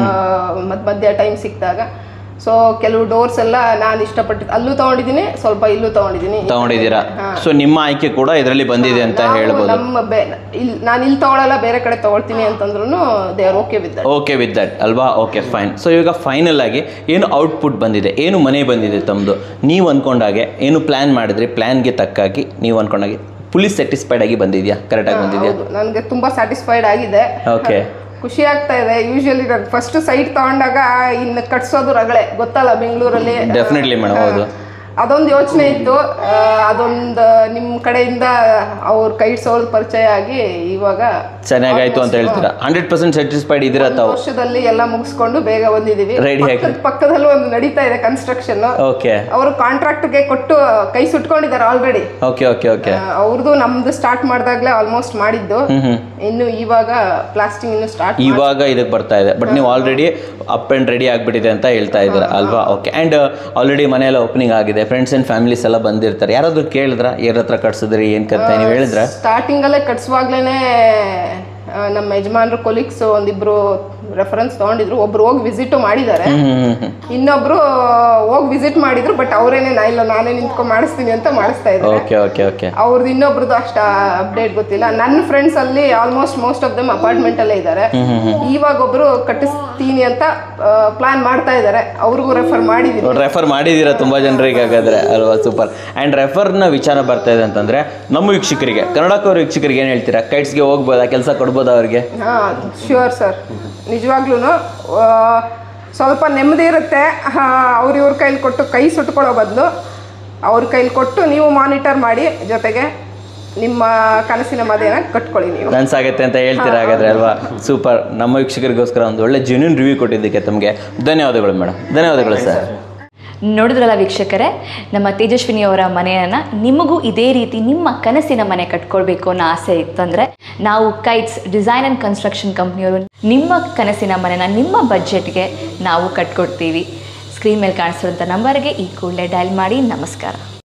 ಮಧ್ಯ ಮಧ್ಯ ಟೈಮ್ ಸಿಕ್ಕಿದಾಗ ಸೊ ಕೆಲವು ಡೋರ್ಸ್ ಎಲ್ಲ ನಾನು ಇಷ್ಟಪಟ್ಟು ಅಲ್ಲೂ ತಗೊಂಡಿದ್ದೀನಿ ಸ್ವಲ್ಪ ಇಲ್ಲೂ ತಗೊಂಡಿದ್ದೀನಿ ತಗೊಂಡಿದ್ದೀರಾ ಸೊ ನಿಮ್ಮ ಆಯ್ಕೆ ಕೂಡ ಇದರಲ್ಲಿ ಬಂದಿದೆ ಅಂತ ನಾವು ಹೇಳ್ಬೋದು ನಮ್ಮ ಬೆ ಇಲ್ಲಿ ನಾನು ಇಲ್ಲಿ ತಗೊಳಲ್ಲ ಬೇರೆ ಕಡೆ ತಗೊಳ್ತೀನಿ ಅಂತಂದ್ರು they are okay with okay with that ಅಲ್ವಾ ಓಕೆ ಫೈನ್ ಸೊ ಇವಾಗ ಫೈನಲ್ ಆಗಿ ಏನು ಔಟ್ಪುಟ್ ಬಂದಿದೆ ಏನು ಮನೆ ಬಂದಿದೆ ತಮ್ಮದು ನೀವು ಅಂದ್ಕೊಂಡಾಗೆ ಏನು ಪ್ಲ್ಯಾನ್ ಮಾಡಿದ್ರಿ ಪ್ಲ್ಯಾನ್ಗೆ ತಕ್ಕಾಗಿ ನೀವು ಅಂದ್ಕೊಂಡಾಗೆ ಫುಲ್ಲಿ ಸ್ಯಾಟಿಸ್ಫೈಡ್ ಆಗಿ ಬಂದಿದೆಯಾ ಕರೆಕ್ಟಾಗಿ ಬಂದಿದೆಯಾ ನನಗೆ ತುಂಬಾ ಸ್ಯಾಟಿಸ್ಫೈಡ್ ಆಗಿದೆ ಓಕೆ ಖುಷಿ ಆಗ್ತಾ ಇದೆ ಯೂಶಲಿ ನಾನು ಫಸ್ಟ್ ಸೈಟ್ ತಗೊಂಡಾಗ ಇನ್ನು ಕಟ್ಸೋದು ರಗಳೆ ಗೊತ್ತಲ್ಲ ಬೆಂಗಳೂರಲ್ಲಿ ಡೆಫಿನೆಟ್ಲಿ ಮೇಡಮ್ ಹೌದು ಅದೊಂದು ಯೋಚನೆ ಇತ್ತು ಆ, ಅದೊಂದು ನಿಮ್ಮ ಕಡೆಯಿಂದ ಅವ್ರ ಕೈ ಸೋಲ್ ಪರಿಚಯ ಆಗಿ ಇವಾಗ ಚೆನ್ನಾಗಾಯ್ತು ಅಂತ ಹೇಳ್ತೀರಾ ಹಂಡ್ರೆಡ್ ಪರ್ಸೆಂಟ್ ಸ್ಯಾಟಿಸ್ಫೈಡ್ ಇದ್ದೀರಾ ತಾವು ವರ್ಷದಲ್ಲಿ ಎಲ್ಲ ಮುಗಿಸ್ಕೊಂಡು ಬೇಗ ಬಂದಿದೀವಿ Ready ಆಗಿ. ಪಕ್ಕದ ಪಕ್ಕದಲ್ಲೂ ಒಂದು ನಡೀತಾ ಇದೆ ಕನ್ಸ್ಟ್ರಕ್ಷನ್ ಓಕೆ ಅವರು ಕಾಂಟ್ರಾಕ್ಟ್ಗೆ ಕೊಟ್ಟು ಕೈ ಸುಟ್ಕೊಂಡಿದ್ದಾರೆ ಆಲ್ರೆಡಿ ಓಕೆ ಓಕೆ ಓಕೆ ಅವ್ರದ್ದು ನಮ್ದು ಸ್ಟಾರ್ಟ್ ಮಾಡಿದಾಗ್ಲೇ ಆಲ್ಮೋಸ್ಟ್ ಮಾಡಿದ್ದು ಹ್ಮ್ ಹ್ಮ್ ಇನ್ನು ಇವಾಗ ಪ್ಲಾಸ್ಟಿಂಗ್ ಇನ್ನು ಸ್ಟಾರ್ಟ್ ಇವಾಗ ಇದಕ್ಕೆ ಬರ್ತಾ ಇದೆ ಬಟ್ ನೀವು ಆಲ್ರೆಡಿ ಅಪ್ ಆ್ಯಂಡ್ ರೆಡಿ ಆಗಿಬಿಟ್ಟಿದೆ ಅಂತ ಹೇಳ್ತಾ ಇದ್ದೀರಾ ಅಲ್ವಾ ಓಕೆ ಆ್ಯಂಡ್ ಆಲ್ರೆಡಿ ಮನೆಯೆಲ್ಲ ಓಪನಿಂಗ್ ಆಗಿದೆ ಫ್ರೆಂಡ್ಸ್ ಆ್ಯಂಡ್ ಫ್ಯಾಮಿಲೀಸ್ ಎಲ್ಲ ಬಂದಿರ್ತಾರೆ ಯಾರಾದರೂ ಕೇಳಿದ್ರ ಯಾರ ಹತ್ರ ಕಟ್ಸಿದ್ರಿ ಏನು ಕತೆ ನೀವು ಹೇಳಿದ್ರ ಸ್ಟಾರ್ಟಿಂಗ್ ಅಲ್ಲೇ ಕಟ್ಸುವಾಗ್ಲೇನೆ ಆ, ನಮ್ಮ ಯಜಮಾನ್ರು ಕೊಲೀಗ್ಸ್ ಒಂದಿಬ್ರು ರೆಫರೆನ್ಸ್ ತಗೊಂಡಿದ್ರು ಒಬ್ರು ಹೋಗಿ ವಿಸಿಟ್ ಮಾಡಿದ್ದಾರೆ ಹ್ಮ್ ಹ್ಮ್ ಹ್ಮ್ ಇನ್ನೊಬ್ರು ಹೋಗಿ ವಿಸಿಟ್ ಮಾಡಿದ್ರು ಬಟ್ ಅವರೇನೆ ನಾ ಇಲ್ಲ ನಾನೇ ನಿಂತ್ಕೊಂಡು ಮಾಡಿಸ್ತೀನಿ ಅಂತ ಮಾಡಿಸ್ತಾ ಇದ್ದಾರೆ ಓಕೆ ಓಕೆ ಓಕೆ ಅವ್ರದ್ದು ಇನ್ನೊಬ್ರದ್ದು ಅಷ್ಟ ಅಪ್ಡೇಟ್ ಗೊತ್ತಿಲ್ಲ ನನ್ನ ಫ್ರೆಂಡ್ಸ್ ಅಲ್ಲಿ almost most of them apartment ಅಲ್ಲೇ ಇದ್ದಾರೆ ಇವಾಗ ಒಬ್ರು ಕಟ್ಟಿಸ್ತೀನಿ ಅಂತ ಪ್ಲಾನ್ ಮಾಡ್ತಾ ಇದ್ದಾರೆ ಅವ್ರಿಗೂ ರೆಫರ್ ಮಾಡಿದೀನಿ ರೆಫರ್ ಮಾಡಿದ್ದೀರಾ ತುಂಬ ಜನರಿಗೆ ಹಾಗಾದ್ರೆ ಅಲ್ವಾ ಸೂಪರ್ ಆ್ಯಂಡ್ ರೆಫರ್ನ ವಿಚಾರ ಬರ್ತಾ ಇದೆ ಅಂತಂದರೆ ನಮ್ಮ ವೀಕ್ಷಕರಿಗೆ ಕನ್ನಡಕ್ಕವ್ರ ವೀಕ್ಷಕರಿಗೆ ಏನು ಹೇಳ್ತೀರಾ ಕೈಟ್ಸ್ಗೆ ಹೋಗ್ಬೋದಾ ಕೆಲಸ ಕೊಡ್ಬೋದಾ ಅವ್ರಿಗೆ ಹಾ ಶ್ಯೂರ್ ಸರ್ ನಿಜವಾಗ್ಲೂ ಸ್ವಲ್ಪ ನೆಮ್ಮದಿ ಇರುತ್ತೆ ಅವ್ರ ಇವ್ರ ಕೈಲಿ ಕೊಟ್ಟು ಕೈ ಸುಟ್ಕೊಳ್ಳೋ ಬದಲು ಅವ್ರ ಕೈಲಿ ಕೊಟ್ಟು ನೀವು ಮಾನಿಟರ್ ಮಾಡಿ ಜೊತೆಗೆ ನಿಮ್ಮ ಕನಸಿನ ಮದೇನ ಕಟ್ಕೊಳ್ಳಿ ನೀವು ಆಗುತ್ತೆ ಅಂತ ಹೇಳ್ತೀರಾ ಹಾಗಾದ್ರೆ ಅಲ್ವಾ ಸೂಪರ್ ನಮ್ಮ ವೀಕ್ಷಕರಿಗೋಸ್ಕರ ಒಂದು ಒಳ್ಳೆ ಜೆನ್ಯೂನ್ ರಿವ್ಯೂ ಕೊಟ್ಟಿದ್ದಕ್ಕೆ ತಮಗೆ ಧನ್ಯವಾದಗಳು ಮೇಡಮ್ ಧನ್ಯವಾದಗಳು ಸರ್ ನೋಡಿದ್ರಲ್ಲ ವೀಕ್ಷಕರೇ ನಮ್ಮ ತೇಜಸ್ವಿನಿ ಅವರ ಮನೆಯನ್ನು ನಿಮಗೂ ಇದೇ ರೀತಿ ನಿಮ್ಮ ಕನಸಿನ ಮನೆ ಕಟ್ಕೊಳ್ಬೇಕು ಅನ್ನೋ ಆಸೆ ಇತ್ತಂದರೆ ನಾವು ಕೈಟ್ಸ್ ಡಿಸೈನ್ ಆ್ಯಂಡ್ ಕನ್ಸ್ಟ್ರಕ್ಷನ್ ಕಂಪ್ನಿಯವರು ನಿಮ್ಮ ಕನಸಿನ ಮನೆನ ನಿಮ್ಮ ಬಜೆಟ್ಗೆ ನಾವು ಕಟ್ಕೊಡ್ತೀವಿ ಸ್ಕ್ರೀನ್ ಮೇಲೆ ಕಾಣಿಸಿರುವಂಥ ನಂಬರ್ಗೆ ಈ ಕೂಡಲೇ ಡಯಲ್ ಮಾಡಿ ನಮಸ್ಕಾರ